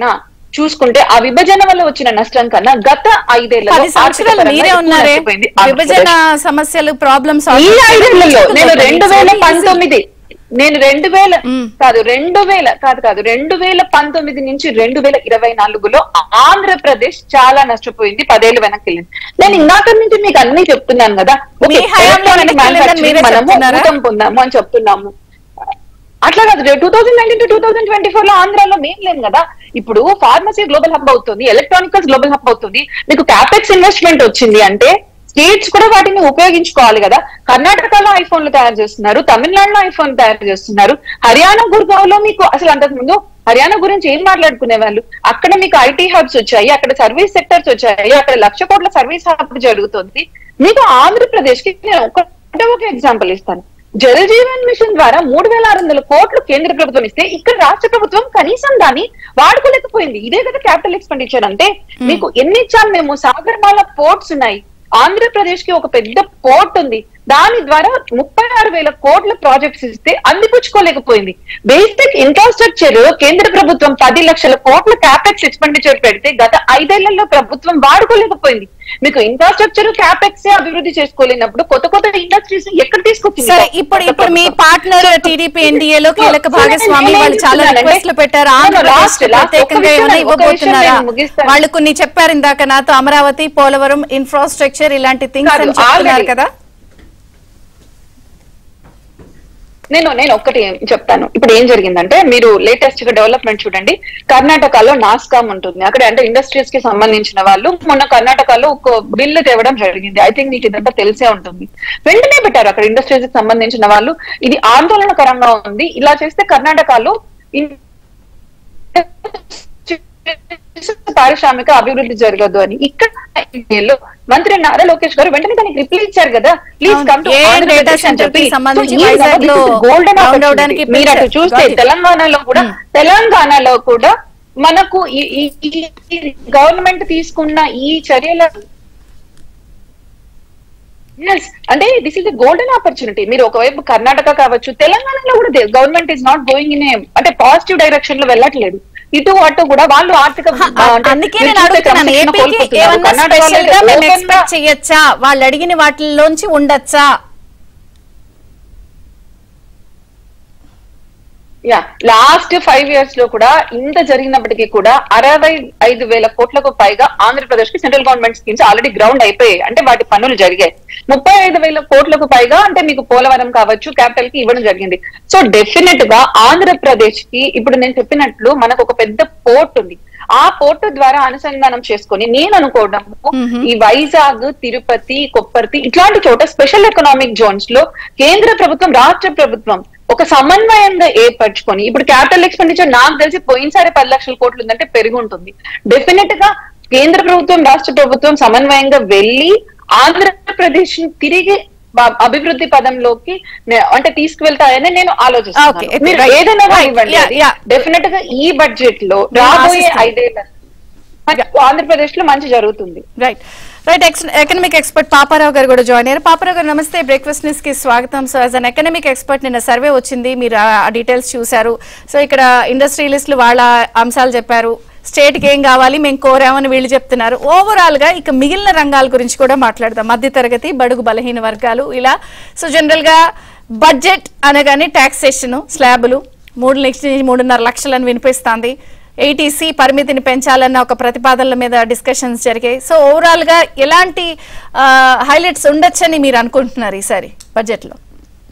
చూసుకుంటే ఆ విభజన వల్ల వచ్చిన నష్టం కన్నా గత ఐదేళ్లలో పది సంవత్సరాలు ఆర్థిక మీరే పరంగా ఉన్నారే ఎక్కువ నష్టపోయింది విభజన ఆంధ్రప్రదేశ్. సమస్యలు ప్రాబ్లమ్స్ ఈ ఐదేళ్లలో నేను రెండు వేల పంతొమ్మిది నేను రెండు వేల మ్మ్. కాదు రెండు వేల కాదు కాదు రెండు వేల పంతొమ్మిది నుంచి రెండు వేల ఇరవై నాలుగులో ఆంధ్రప్రదేశ్ చాలా నష్టపోయింది పదేళ్ళు వెనక్కి వెళ్ళింది నేను ఇందాక నుంచి మీకు అన్ని చెప్తున్నాను కదా మీ ఓకే, హయాంలో electronic వెనక్కి వెళ్ళిందని manufacturing మీరే మనము చెప్తున్నారా? ఊతం పొందాము అని చెప్తున్నాము అట్లా కాదు two thousand nineteen to two thousand twenty four లో ఆంధ్రాలో మేం లేం కదా ఇప్పుడు ఫార్మసీ గ్లోబల్ హబ్ అవుతుంది ఎలక్ట్రానికల్స్ గ్లోబల్ హబ్ అవుతుంది మీకు క్యాపెక్స్ ఇన్వెస్ట్మెంట్ వచ్చింది అంటే స్టేట్స్ కూడా వాటిని ఉపయోగించుకోవాలి కదా కర్ణాటకలో ఐఫోన్లు తయారు చేస్తున్నారు తమిళనాడులో ఐఫోన్ తయారు చేస్తున్నారు హర్యానా గుర్గావ్లో మీకు అసలు అంతకు ముందు హర్యానా గురించి ఏం మాట్లాడుకునే వాళ్ళు అక్కడ మీకు ఐటీ హబ్స్ వచ్చాయి అక్కడ సర్వీస్ సెక్టర్స్ వచ్చాయి అక్కడ లక్ష కోట్ల సర్వీస్ హబ్ జరుగుతుంది మీకు ఆంధ్రప్రదేశ్ కి నేను ఒక అంటే ఒక ఎగ్జాంపుల్ ఇస్తాను జల్ జీవన్ మిషన్ ద్వారా మూడు వేల ఆరు వందల కోట్లు కేంద్ర ప్రభుత్వం ఇస్తే ఇక్కడ రాష్ట్ర ప్రభుత్వం కనీసం దాన్ని వాడుకోలేకపోయింది ఇదే కదా క్యాపిటల్ ఎక్స్పెండిచర్ అంటే మీకు ఎన్ని ఇచ్చాం మేము సాగర్మాల పోర్ట్స్ ఉన్నాయి ఆంధ్రప్రదేశ్ కి ఒక పెద్ద పోర్ట్ ఉంది దాని ద్వారా ముప్పై ఆరు వేల కోట్ల ప్రాజెక్ట్స్ ఇస్తే అందిపుచ్చుకోలేకపోయింది బేసిక్ ఇన్ఫ్రాస్ట్రక్చర్ కేంద్ర ప్రభుత్వం పది లక్షల కోట్ల క్యాపెక్స్ ఎక్స్పెండిచర్ పెడితే గత ఐదేళ్లలో ప్రభుత్వం వాడుకోలేకపోయింది మీకు ఇన్ఫ్రాస్ట్రక్చర్ క్యాపెక్స్ అభివృద్ధి చేసుకోలేనప్పుడు కొత్త కొత్త ఇండస్ట్రీస్ ఎక్కడ తీసుకొచ్చింది సరే ఇప్పుడు ఇప్పుడు మీ పార్ట్నర్ టీడీపీ ఎన్డీఏలో కీలక భాగస్వామి వాళ్ళు చాలా రిక్వెస్ట్లు పెట్టారు ఆంధ్రప్రదేశ్ కి ప్రత్యేకంగా ఏమైనా ఇవ్వబోతున్నారా వాళ్ళు కొన్ని చెప్పారు ఇందాక నాతో అమరావతి పోలవరం ఇన్ఫ్రాస్ట్రక్చర్ ఇలాంటి థింగ్స్ కాదు, అని చెప్తున్నారు already. కదా నేను నేను ఒక్కటి చెప్తాను ఇప్పుడు ఏం జరిగిందంటే మీరు లేటెస్ట్ గా డెవలప్మెంట్ చూడండి కర్ణాటకలో నాస్కామ్ ఉంటుంది అక్కడ అంటే ఇండస్ట్రీస్ కి సంబంధించిన వాళ్ళు మొన్న కర్ణాటకలో ఒక బిల్లు తేవడం జరిగింది ఐ థింక్ మీకు ఇదంతా తెలిసే ఉంటుంది వెంటనే పెట్టారు అక్కడ ఇండస్ట్రీస్ కి సంబంధించిన వాళ్ళు ఇది ఆందోళనకరంగా ఉంది ఇలా చేస్తే కర్ణాటకలో ఇన్- పారిశ్రామిక అభివృద్ధి జరగదు అని ఇక్కడ లో మంత్రి నారా లోకేష్ గారు వెంటనే దానికి రిప్లై ఇచ్చారు కదా ప్లీజ్ అవును. Come to a data center కి సంబంధించి వైజాగ్ లో గోల్డెన్ round అవడానికి మీరు అటు పిలిచారు. చూస్తే Got it. తెలంగాణలో కూడా Hmm. తెలంగాణలో కూడా మనకు ఈ గవర్నమెంట్ తీసుకున్న ఈ చర్యల Yes. అంటే దిస్ ఇస్ గోల్డెన్ ఆపర్చునిటీ మీరు ఒకవైపు కర్ణాటక కావచ్చు తెలంగాణలో కూడా government is not going in అంటే పాజిటివ్ డైరెక్షన్ లో వెళ్ళట్లేదు ఇటు అటు కూడా వాళ్ళు ఆర్థిక ఆ, అంటే అందుకే మీరు నేను చూస్తే అడుగుతున్నాను క్రమశిక్షణ ఏపీకి కోల్పోతున్నారు. ఏమన్నా కర్ణాటకలో స్పెషల్ గా మేము open గా- ఎక్స్పెక్ట్ చేయొచ్చా వాళ్ళు అడిగిన వాటిల్లోంచి ఉండొచ్చా యా లాస్ట్ ఫైవ్ ఇయర్స్ లో కూడా ఇంత జరిగినప్పటికీ కూడా అరవై ఐదు వేల కోట్లకు పైగా ఆంధ్రప్రదేశ్ కి central government schemes already ground అయిపోయాయి అంటే వాటి పనులు జరిగాయి ముప్పై ఐదు వేల కోట్లకు పైగా అంటే మీకు పోలవరం కావచ్చు క్యాపిటల్ కి ఇవ్వడం జరిగింది సో డెఫినెట్ గా ఆంధ్రప్రదేశ్ కి ఇప్పుడు నేను చెప్పినట్లు మనకు ఒక పెద్ద పోర్ట్ ఉంది ఆ పోర్టు ద్వారా అనుసంధానం చేసుకొని నేను అనుకోవడం ఈ వైజాగ్ తిరుపతి కొప్పర్తి ఇట్లాంటి చోట స్పెషల్ ఎకనామిక్ జోన్స్ లో కేంద్ర ప్రభుత్వం రాష్ట్ర ప్రభుత్వం ఒక సమన్వయంగా ఏర్పరచుకొని ఇప్పుడు క్యాపిటల్ ఎక్స్పెండిచర్ నాకు తెలిసి పోయినసారి పది లక్షల కోట్లు ఉందంటే పెరిగి ఉంటుంది డెఫినెట్ గా కేంద్ర ప్రభుత్వం రాష్ట్ర ప్రభుత్వం సమన్వయంగా వెళ్లి ఆంధ్రప్రదేశ్ ని తిరిగి బ- అభివృద్ధి పదంలోకి నే- అంటే తీసుకువెళ్తాయని నేను Okay, ఆలోచిస్తున్నాను okay, మీరు right. ఏదైనా Right, ఇవ్వండి yeah, yeah. డెఫినెట్ గా ఈ బడ్జెట్ లో రాబోయే ఆశిస్తున్నాను. ఐదేళ్ల ఆంధ్రప్రదేశ్ లో మంచి జరుగుతుంది right right economic expert Paparao garu కూడా జాయిన్ అయ్యారు పాపారావు గారు నమస్తే బ్రేక్ఫాస్ట్ న్యూస్ కి స్వాగతం so as an economic expert నిన్న సర్వే వచ్చింది మీరు ఆ డీటెయిల్స్ చూశారు సో ఇక్కడ ఇండస్ట్రియలిస్టులు వాళ్ళ అంశాలు చెప్పారు స్టేట్ కి ఏం కావాలి మేము కోరామని వీళ్ళు చెప్తున్నారు ఓవరాల్ గా ఇక మిగిలిన రంగాల గురించి కూడా మాట్లాడదాం మధ్య తరగతి బడుగు బలహీన వర్గాలు ఇలా సో జనరల్ గా బడ్జెట్ అనగానే టాక్సేషన్ స్లాబులు మూడు లక్ష మూడున్నర లక్షలను వినిపిస్తుంది ఎయిటీసీ పరిమితిని పెంచాలన్న ఒక ప్రతిపాదనల మీద డిస్కషన్స్ జరిగాయి సో ఓవరాల్ గా ఎలాంటి హైలైట్స్ ఉండొచ్చని మీరు అనుకుంటున్నారు ఈసారి బడ్జెట్ లో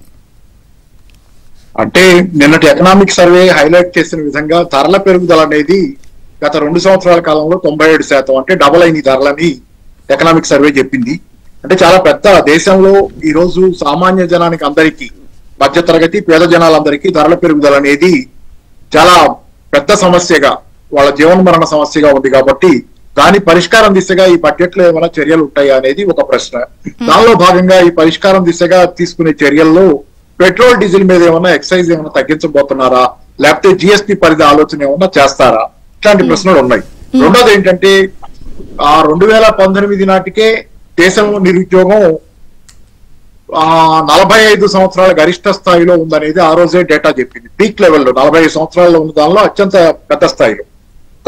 అంటే నిన్నటి ఎకనామిక్ సర్వే హైలైట్ చేసిన విధంగా ధరల పెరుగుదల అనేది గత రెండు సంవత్సరాల కాలంలో తొంభై ఏడు శాతం అంటే డబల్ అయిన ధరలని ఎకనామిక్ సర్వే చెప్పింది అంటే చాలా పెద్ద దేశంలో ఈ రోజు సామాన్య జనానికి అందరికీ మధ్య తరగతి పేద జనాలందరికీ ధరల పెరుగుదల అనేది చాలా పెద్ద సమస్యగా వాళ్ళ జీవన మరణ సమస్యగా ఉంది కాబట్టి దాని పరిష్కారం దిశగా ఈ బడ్జెట్ లో ఏమైనా చర్యలు ఉంటాయా అనేది ఒక ప్రశ్న దానిలో భాగంగా ఈ పరిష్కారం దిశగా తీసుకునే చర్యల్లో పెట్రోల్ డీజిల్ మీద ఏమైనా ఎక్సైజ్ ఏమైనా తగ్గించబోతున్నారా లేకపోతే జిఎస్టి పరిధి ఆలోచన ఏమైనా చేస్తారా ఇట్లాంటి ప్రశ్నలు ఉన్నాయి రెండోది ఏంటంటే ఆ రెండు వేల పంతొమ్మిది నాటికే దేశంలో నిరుద్యోగం ఆ నలభై ఐదు సంవత్సరాల గరిష్ట స్థాయిలో ఉందనేది ఆ రోజే డేటా చెప్పింది పీక్ లెవెల్లో నలభై ఐదు సంవత్సరాల్లో ఉన్న దానిలో అత్యంత పెద్ద స్థాయిలో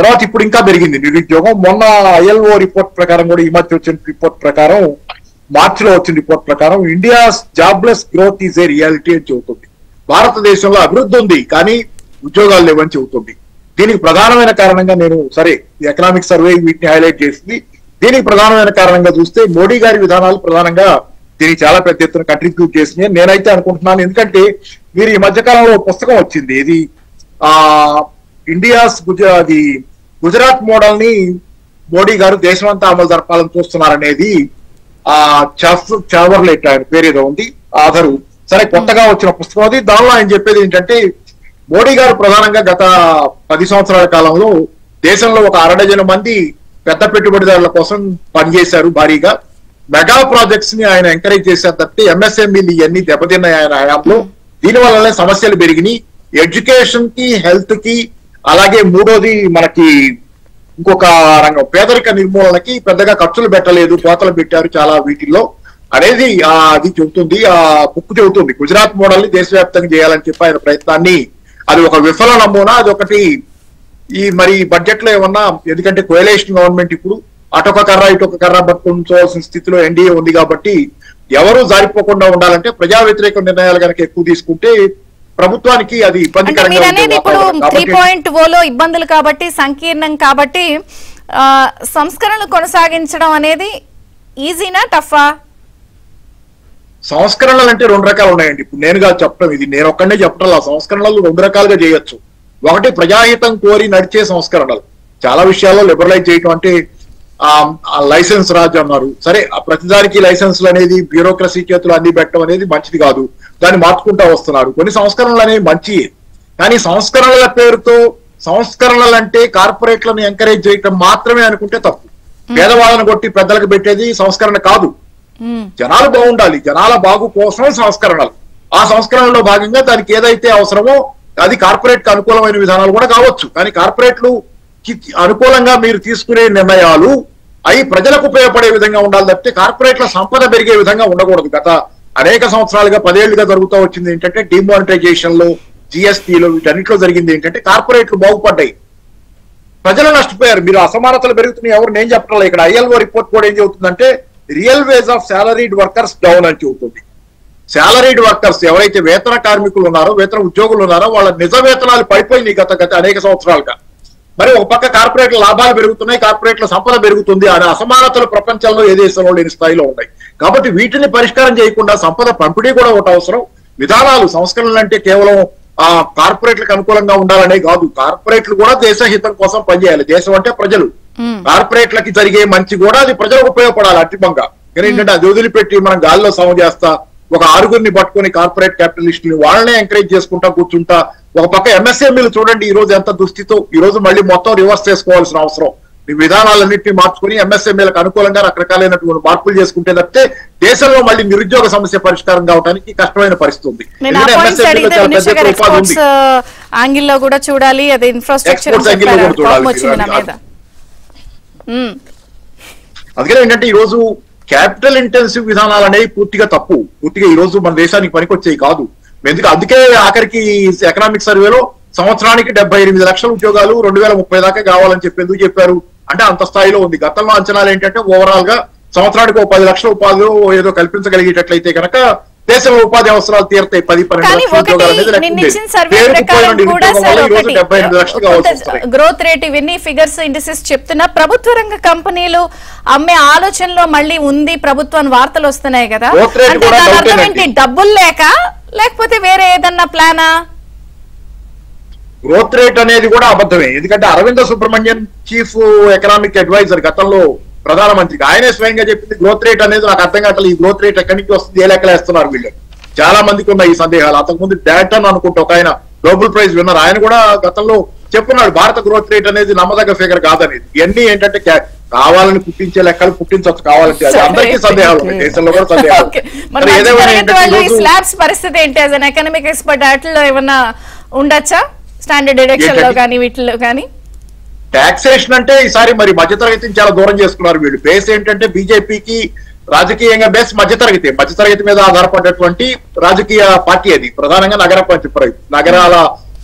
తర్వాత ఇప్పుడు ఇంకా పెరిగింది నిరుద్యోగం మొన్న ఐఎల్ఓ రిపోర్ట్ ప్రకారం కూడా ఈ మధ్య వచ్చిన రిపోర్ట్ ప్రకారం మార్చిలో వచ్చిన రిపోర్ట్ ప్రకారం India jobless growth is a reality అని చెబుతుంది భారతదేశంలో అభివృద్ధి ఉంది కానీ ఉద్యోగాలు లేవని చెబుతుంది దీనికి ప్రధానమైన కారణంగా నేను సరే ఎకనామిక్ సర్వే వీటిని హైలైట్ చేసింది దీనికి ప్రధానమైన కారణంగా చూస్తే మోడీ గారి విధానాలు ప్రధానంగా దీనికి చాలా పెద్ద ఎత్తున కంట్రిబ్యూట్ చేసింది అని నేనైతే అనుకుంటున్నాను ఎందుకంటే మీరు ఈ మధ్య కాలంలో ఒక పుస్తకం వచ్చింది ఇది ఆ ఇండియాస్ గుజ- అది గుజరాత్ మోడల్ ని మోడీ గారు దేశమంతా అమలు జరపాలని చూస్తున్నారనేది ఆ చెఫ్ చావర్లెట్ ఆయన పేరు ఏదో ఉంది ఆధరు సరే కొత్తగా వచ్చిన పుస్తకం అది దానిలో ఆయన చెప్పేది ఏంటంటే మోడీ గారు ప్రధానంగా గత పది సంవత్సరాల కాలంలో దేశంలో ఒక అరడజన మంది పెద్ద పెట్టుబడిదారుల కోసం పనిచేశారు భారీగా మెగా ప్రాజెక్ట్స్ ని ఆయన ఎంకరేజ్ చేశారు తప్పితే ఎంఎస్ఎంఈలు ఇవన్నీ దెబ్బతిన్నాయి ఆయన హయాంలో దీని వల్లనే సమస్యలు పెరిగినాయి ఎడ్యుకేషన్ కి హెల్త్ కి అలాగే మూడోది మనకి ఇంకొక రంగం పేదరిక నిర్మూలనకి పెద్దగా ఖర్చులు పెట్టలేదు కోతలు పెట్టారు చాలా వీటిల్లో అనేది ఆ అది చెబుతుంది ఆ బుక్ చెబుతుంది గుజరాత్ మోడల్ ని దేశవ్యాప్తంగా చేయాలని చెప్పి ఆయన ప్రయత్నాన్ని అది ఒక విఫల నమూనా అది ఒకటి ఈ మరి బడ్జెట్ లో ఏమన్నా ఎందుకంటే కోయలేషన్ గవర్నమెంట్ ఇప్పుడు అటొక కర్ర ఇటొక కర్ర పట్టుకోవాల్సిన స్థితిలో ఎన్డీఏ ఉంది కాబట్టి ఎవరు జారిపోకుండా ఉండాలంటే ప్రజా వ్యతిరేక నిర్ణయాలు కనుక ఎక్కువ తీసుకుంటే ప్రభుత్వానికి అది అంటే ఇబ్బందికరంగా మీరు ఉండే అనేది ఇప్పుడు వాతావరణం. త్రీ కాబట్టి పాయింట్ ఓలో ఇబ్బందులు కాబట్టి సంకీర్ణం కాబట్టి ఆ, సంస్కరణలు కొనసాగించడం అనేది ఈజీనా టఫా సంస్కరణలు అంటే రెండు రకాలు ఉన్నాయండి ఇప్పుడు నేనుగా చెప్పడం ఇది నేను ఒక్కడే చెప్పడం ఆ సంస్కరణలు రెండు రకాలుగా చేయొచ్చు ఒకటి ప్రజాహితం కోరి నడిచే సంస్కరణలు చాలా విషయాల్లో లిబరలైజ్ చేయటం అంటే ఆ ఆ లైసెన్స్ రాజు అన్నారు సరే ఆ ప్రతిదానికి లైసెన్స్లు అనేది బ్యూరోక్రసీ చేతులు అన్ని పెట్టడం అనేది మంచిది కాదు దాన్ని మార్చుకుంటా వస్తున్నారు కొన్ని సంస్కరణలు అనేవి మంచి కానీ సంస్కరణల పేరుతో సంస్కరణలు అంటే కార్పొరేట్లను ఎంకరేజ్ చేయటం మాత్రమే అనుకుంటే తప్పు పేదవాళ్ళను కొట్టి పెద్దలకు పెట్టేది సంస్కరణ కాదు మ్మ్. జనాలు బాగుండాలి జనాల బాగు కోసం సంస్కరణలు ఆ సంస్కరణలో భాగంగా దానికి ఏదైతే అవసరమో అది కార్పొరేట్ కి అనుకూలమైన విధానాలు కూడా కావచ్చు కానీ కార్పొరేట్లు కి అనుకూలంగా మీరు తీసుకునే నిర్ణయాలు అవి ప్రజలకు ఉపయోగపడే విధంగా ఉండాలి తప్పితే కార్పొరేట్ల సంపద పెరిగే విధంగా ఉండకూడదు గత అనేక సంవత్సరాలుగా పదేళ్లుగా జరుగుతూ వచ్చింది ఏంటంటే డిమానిటైజేషన్ లో జిఎస్టీలో వీటన్నిటిలో జరిగింది ఏంటంటే కార్పొరేట్లు బాగుపడ్డాయి ప్రజలు నష్టపోయారు మీరు అసమానతలు పెరుగుతున్నాయి ఎవరు నేను చెప్పడం ఇక్కడ ఐఎల్ఓ రిపోర్ట్ కూడా ఏం చెబుతుందంటే real wage of salaried workers down అని చెబుతుంది సాలరీడ్ వర్కర్స్ ఎవరైతే వేతన కార్మికులు ఉన్నారో వేతన ఉద్యోగులు ఉన్నారో వాళ్ళ నిజ వేతనాలు పడిపోయినాయి గత గత అనేక సంవత్సరాలుగా మరి ఒక పక్క కార్పొరేట్ల లాభాలు పెరుగుతున్నాయి కార్పొరేట్ల సంపద పెరుగుతుంది అనే అసమానతలు ప్రపంచంలో ఏ దేశంలో లేని స్థాయిలో ఉన్నాయి కాబట్టి వీటిని పరిష్కారం చేయకుండా సంపద పంపిణీ కూడా ఒకటి అవసరం విధానాలు సంస్కరణలు అంటే కేవలం ఆ కార్పొరేట్లకు అనుకూలంగా ఉండాలనే కాదు కార్పొరేట్లు కూడా దేశ హితం కోసం పనిచేయాలి దేశం అంటే ప్రజలు కార్పొరేట్లకి జరిగే మంచి కూడా అది ప్రజలకు ఉపయోగపడాలి అట్టిమంగా కానీ ఏంటంటే అది వదిలిపెట్టి మనం గాల్లో సాగు చేస్తా ఒక ఆరుగురిని పట్టుకొని కార్పొరేట్ క్యాపిటలిస్టులు వాళ్ళనే ఎంకరేజ్ చేసుకుంటా కూర్చుంటా ఒక పక్క ఎంఎస్ఎంఈలు చూడండి ఈ రోజు ఎంత దుస్థితో ఈ రోజు మళ్ళీ మొత్తం రివర్స్ చేసుకోవాల్సిన అవసరం ఈ విధానాలన్నింటినీ మార్చుకుని ఎంఎస్ఎంఈలకు అనుకూలంగా రకరకాలైనటువంటి మార్పులు చేసుకుంటే తప్పితే దేశంలో మళ్ళీ నిరుద్యోగ సమస్య పరిష్కారం కావడానికి కష్టమైన పరిస్థితి ఉంది నేను ఆ ఎందుకంటే పాయింట్స్ MSME లో అడిగితే చాలా వినేష్ పెద్ద గారు ఉపాధి ఉంది. ఎక్స్పోర్ట్స్ యాంగిల్ లో కూడా చూడాలి అది ఇన్ఫ్రాస్ట్రక్చర్ Exports angle లో కూడా చూడాలి. వచ్చింది నా మీద మ్మ్. అందుకనే ఏంటంటే ఈ రోజు క్యాపిటల్ ఇంటెన్సివ్ విధానాలు అనేవి పూర్తిగా తప్పు పూర్తిగా ఈ రోజు మన దేశానికి పనికొచ్చేవి కాదు ఎందుకు అందుకే ఆఖరికి ఎకనామిక్ సర్వేలో సంవత్సరానికి డెబ్బై ఎనిమిది లక్షల ఉద్యోగాలు రెండు వేల ముప్పై దాకా కావాలని చెప్పి ఎందుకు చెప్పారు అంటే అంత స్థాయిలో ఉంది గతంలో అంచనాలు ఏంటంటే ఓవరాల్ గా సంవత్సరానికి ఒక పది లక్షల ఉపాధి ఏదో కల్పించగలిగేటట్లయితే కనుక దేశంలో ఉపాధి అవసరాలు తీరుతాయి పది పన్నెండు కానీ లక్షల ఒకటి ఉద్యోగాలు అనేది లెక్క నిన్న ఉండేది. ఇచ్చిన సర్వే పేరుకు ప్రకారం పోయిన కూడా నిరుద్యోగం సార్ వల్ల ఈ రోజు ఒకటి డెబ్బై ఎనిమిది లక్షలు కావాల్సి వస్తున్నాయి గ్రోత్ రేట్ ఇవన్నీ ఫిగర్స్ ఇండిసెస్ చెప్తున్నా ప్రభుత్వ రంగ కంపెనీలు అమ్మే ఆలోచనలో మళ్ళీ ఉంది ప్రభుత్వం వార్తలు వస్తున్నాయి కదా Growth rate అంటే కూడా దాని అర్థం డౌటేనండి. ఏంటి డబ్బులు లేక లేకపోతే వేరే ఏదన్నా ప్లానా గ్రోత్ రేట్ అనేది కూడా అబద్ధమే ఎందుకంటే Aravind Subramanian chief economic adviser గతంలో ప్రధానమంత్రికి ఆయనే స్వయంగా చెప్పింది గ్రోత్ రేట్ అనేది నాకు అర్థం కావట్లేదు ఈ గ్రోత్ రేట్ ఎక్కడి నుంచి వస్తుంది ఏ లెక్కలు వేస్తున్నారు వీళ్ళు చాలా మందికి ఉన్నాయి ఈ సందేహాలు అంతకుముందు డాటన్ అనుకుంటే ఒక ఆయన గ్లోబల్ ప్రైజ్ విన్నారు ఆయన కూడా గతంలో చెప్పున్నాడు భారత గ్రోత్ రేట్ అనేది నమ్మదగ్గ ఫిగర్ కాదనేది ఇవన్నీ ఏంటంటే క్యా- కావాలని పుట్టించే లెక్కలు పుట్టించవచ్చు కావాలంటే అది అందరికీ సందేహాలు ఉన్నాయి దేశంలో కూడా సందేహాలు ఓకే. ఉన్నాయి. మరి మరి ఏదేమైనా మధ్యతరగతి ఏంటంటే వాళ్ళు ఈ ఈరోజు- స్లాబ్స్ పరిస్థితి ఏంటి యాజ్ అన్ ఎకనామిక్ ఎక్స్పర్ట్ వాటిలో ఏమన్నా ఉండొచ్చా స్టాండర్డ్ డిడక్షన్ లో ఏంటండి? కానీ వీటిలో కానీ టాక్సేషన్ అంటే ఈసారి మరి మధ్యతరగతిని చాలా దూరం చేసుకున్నారు వీళ్ళు బేస్ ఏంటంటే బీజేపీకి రాజకీయంగా బేస్ మధ్యతరగతి మధ్యతరగతి మీద ఆధారపడినటువంటి రాజకీయ పార్టీ అది ప్రధానంగా నగర పంచ నగరాల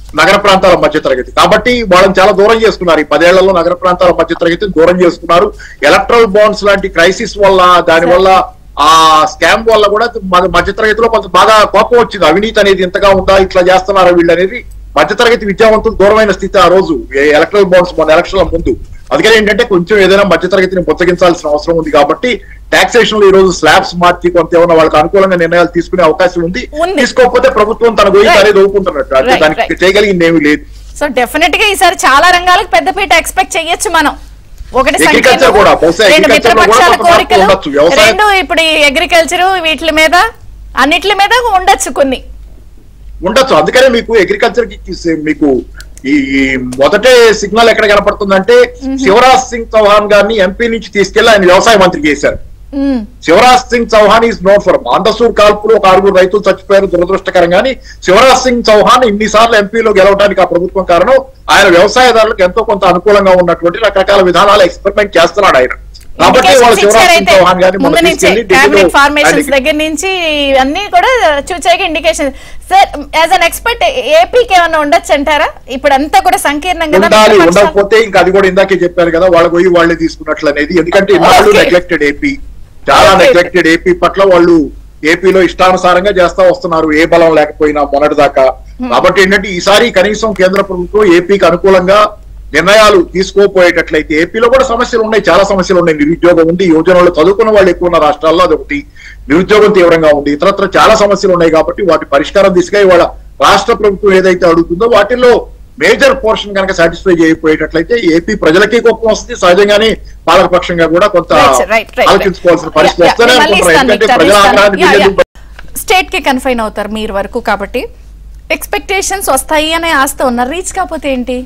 నగర ప్రాంతాల మధ్య తరగతి కాబట్టి వాళ్ళని చాలా దూరం చేసుకున్నారు ఈ పదేళ్లలో నగర ప్రాంతాల మధ్య తరగతిని దూరం చేసుకున్నారు ఎలక్ట్రల్ బాండ్స్ లాంటి క్రైసిస్ వల్ల దాని వల్ల ఆ స్కామ్ వల్ల కూడా మన మధ్య తరగతిలో కొంత బాగా కోపం వచ్చింది అవినీతి అనేది ఇంతగా ఉందా ఇట్లా చేస్తున్నారు వీళ్ళు అనేది మధ్య తరగతి విద్యావంతులు దూరమైన స్థితి ఆ రోజు ఎలక్ట్రల్ బాండ్స్ మన ఎలక్షన్ల ముందు అందుకని ఏంటంటే కొంచెం ఏదైనా మధ్య తరగతిని బుచ్చగించాల్సిన అవసరం ఉంది కాబట్టి టాక్సేషన్ లో ఈ రోజు స్లాబ్స్ మార్చి కొంత ఏమైనా వాళ్ళకి అనుకూలంగా నిర్ణయాలు తీసుకునే అవకాశం ఉంది ఉంది. తీసుకోకపోతే ప్రభుత్వం తన గోయి Right. అనేది ఒప్పుకుంటున్నట్టు అంటే Right, దానికి right. చేయగలిగింది ఏమీ లేదు సో డెఫినెట్ గా ఈసారి చాలా రంగాలకు పెద్దపీట ఎక్స్పెక్ట్ చేయొచ్చు మనం ఒకటి Agriculture సంఖ్యలు, కూడా, బహుశా రెండు agriculture లో కూడా మిత్రపక్షాల కొంత మార్పు కోరికలు ఉండొచ్చు. వ్యవసాయం- రెండు ఇప్పుడు అగ్రికల్చర్ వీటి మీద అన్నిటి మీద ఉండొచ్చు కొన్ని ఉండొచ్చు అందుకనే మీకు అగ్రికల్చర్ కి కి- మీకు ఈ ఈ మొదటే సిగ్నల్ ఎక్కడ కనపడుతుందంటే శివరాజ్ సింగ్ చౌహాన్ గారిని ఎంపీ నుంచి తీసుకెళ్లి ఆయన వ్యవసాయ మంత్రి చేశారు మ్మ్. Shivraj Singh Chouhan is known for Mandsaur కాల్పులు ఒక ఆరుగురు రైతులు చచ్చిపోయారు దురదృష్టకరం కానీ శివరాజ్ సింగ్ చౌహాన్ ఇన్నిసార్లు ఎంపీలో గెలవడానికి ఆ ప్రభుత్వం కారణం ఆయన వ్యవసాయదారులకు ఎంతో కొంత అనుకూలంగా ఉన్నటువంటి రకరకాల విధానాలు ఎక్స్పెరిమెంట్ చేస్తున్నాడు ఆయన కాబట్టి వాళ్ళు Indications శివరాజ్ సింగ్ ఇచ్చారైతే చౌహాన్ గారిని ముందు మొన్న నుంచే తీసుకెళ్లి క్యాబినెట్ ఢిల్లీలో ఫార్మేషన్స్ ఆయనకి- దగ్గర నుంచి అన్ని కూడా చూచాక indication sir as an expert ఏపీకి ఏమైనా ఉండొచ్చు అంటారా ఇప్పుడు అంతా కూడా సంకీర్ణం కదా ఉండాలి మిత్రపక్షాలు- ఉండకపోతే ఇంకా అది కూడా ఇందాకే చెప్పారు కదా వాళ్ళ పోయి వాళ్ళే తీసుకున్నట్లు అనేది ఎందుకంటే ఇన్నాళ్ళు Okay. నెగ్లెక్టెడ్ ఏపీ చాలా Okay. నెగ్లెక్టెడ్ ఏపీ పట్ల వాళ్ళు ఏపీలో ఇష్టానుసారంగా చేస్తా వస్తున్నారు ఏ బలం లేకపోయినా మొన్నటిదాకా కాబట్టి ఏంటంటే ఈసారి కనీసం కేంద్ర ప్రభుత్వం ఏపీకి అనుకూలంగా నిర్ణయాలు తీసుకోపోయేటట్లయితే ఏపీలో కూడా సమస్యలు ఉన్నాయి చాలా సమస్యలు ఉన్నాయి నిరుద్యోగం ఉంది యువజనులు చదువుకున్న వాళ్ళు ఎక్కువ ఉన్న రాష్ట్రాల్లో అదొకటి నిరుద్యోగం తీవ్రంగా ఉంది ఇతరత్ర చాలా సమస్యలు ఉన్నాయి కాబట్టి వాటి పరిష్కారం దిశగా ఇవాళ రాష్ట్ర ప్రభుత్వం ఏదైతే అడుగుతుందో వాటిల్లో మేజర్ పోర్షన్ కనుక సాటిస్ఫై చేయకపోయేటట్లయితే ఏపీ ప్రజలకి కోపం వస్తుంది సహజంగానే పాలకపక్షంగా కూడా కొంత Right, sir. Right, right, ఆలోచించుకోవాల్సిన right. పరిస్థితి Yeah, వస్తూనే yeah. మళ్ళీ అనుకుంటున్నారు ఇస్తాను ఎందుకంటే మీకు, ప్రజల ఇస్తాను. ఆగ్రహాన్ని Yeah, వీళ్ళు yeah. స్టేట్ కి కన్ఫైన్ అవుతారు మీరు వరకు కాబట్టి ఎక్స్పెక్టేషన్స్ వస్తాయి అనే ఆస్త ఉన్నారు రీచ్ కాకపోతే ఏంటి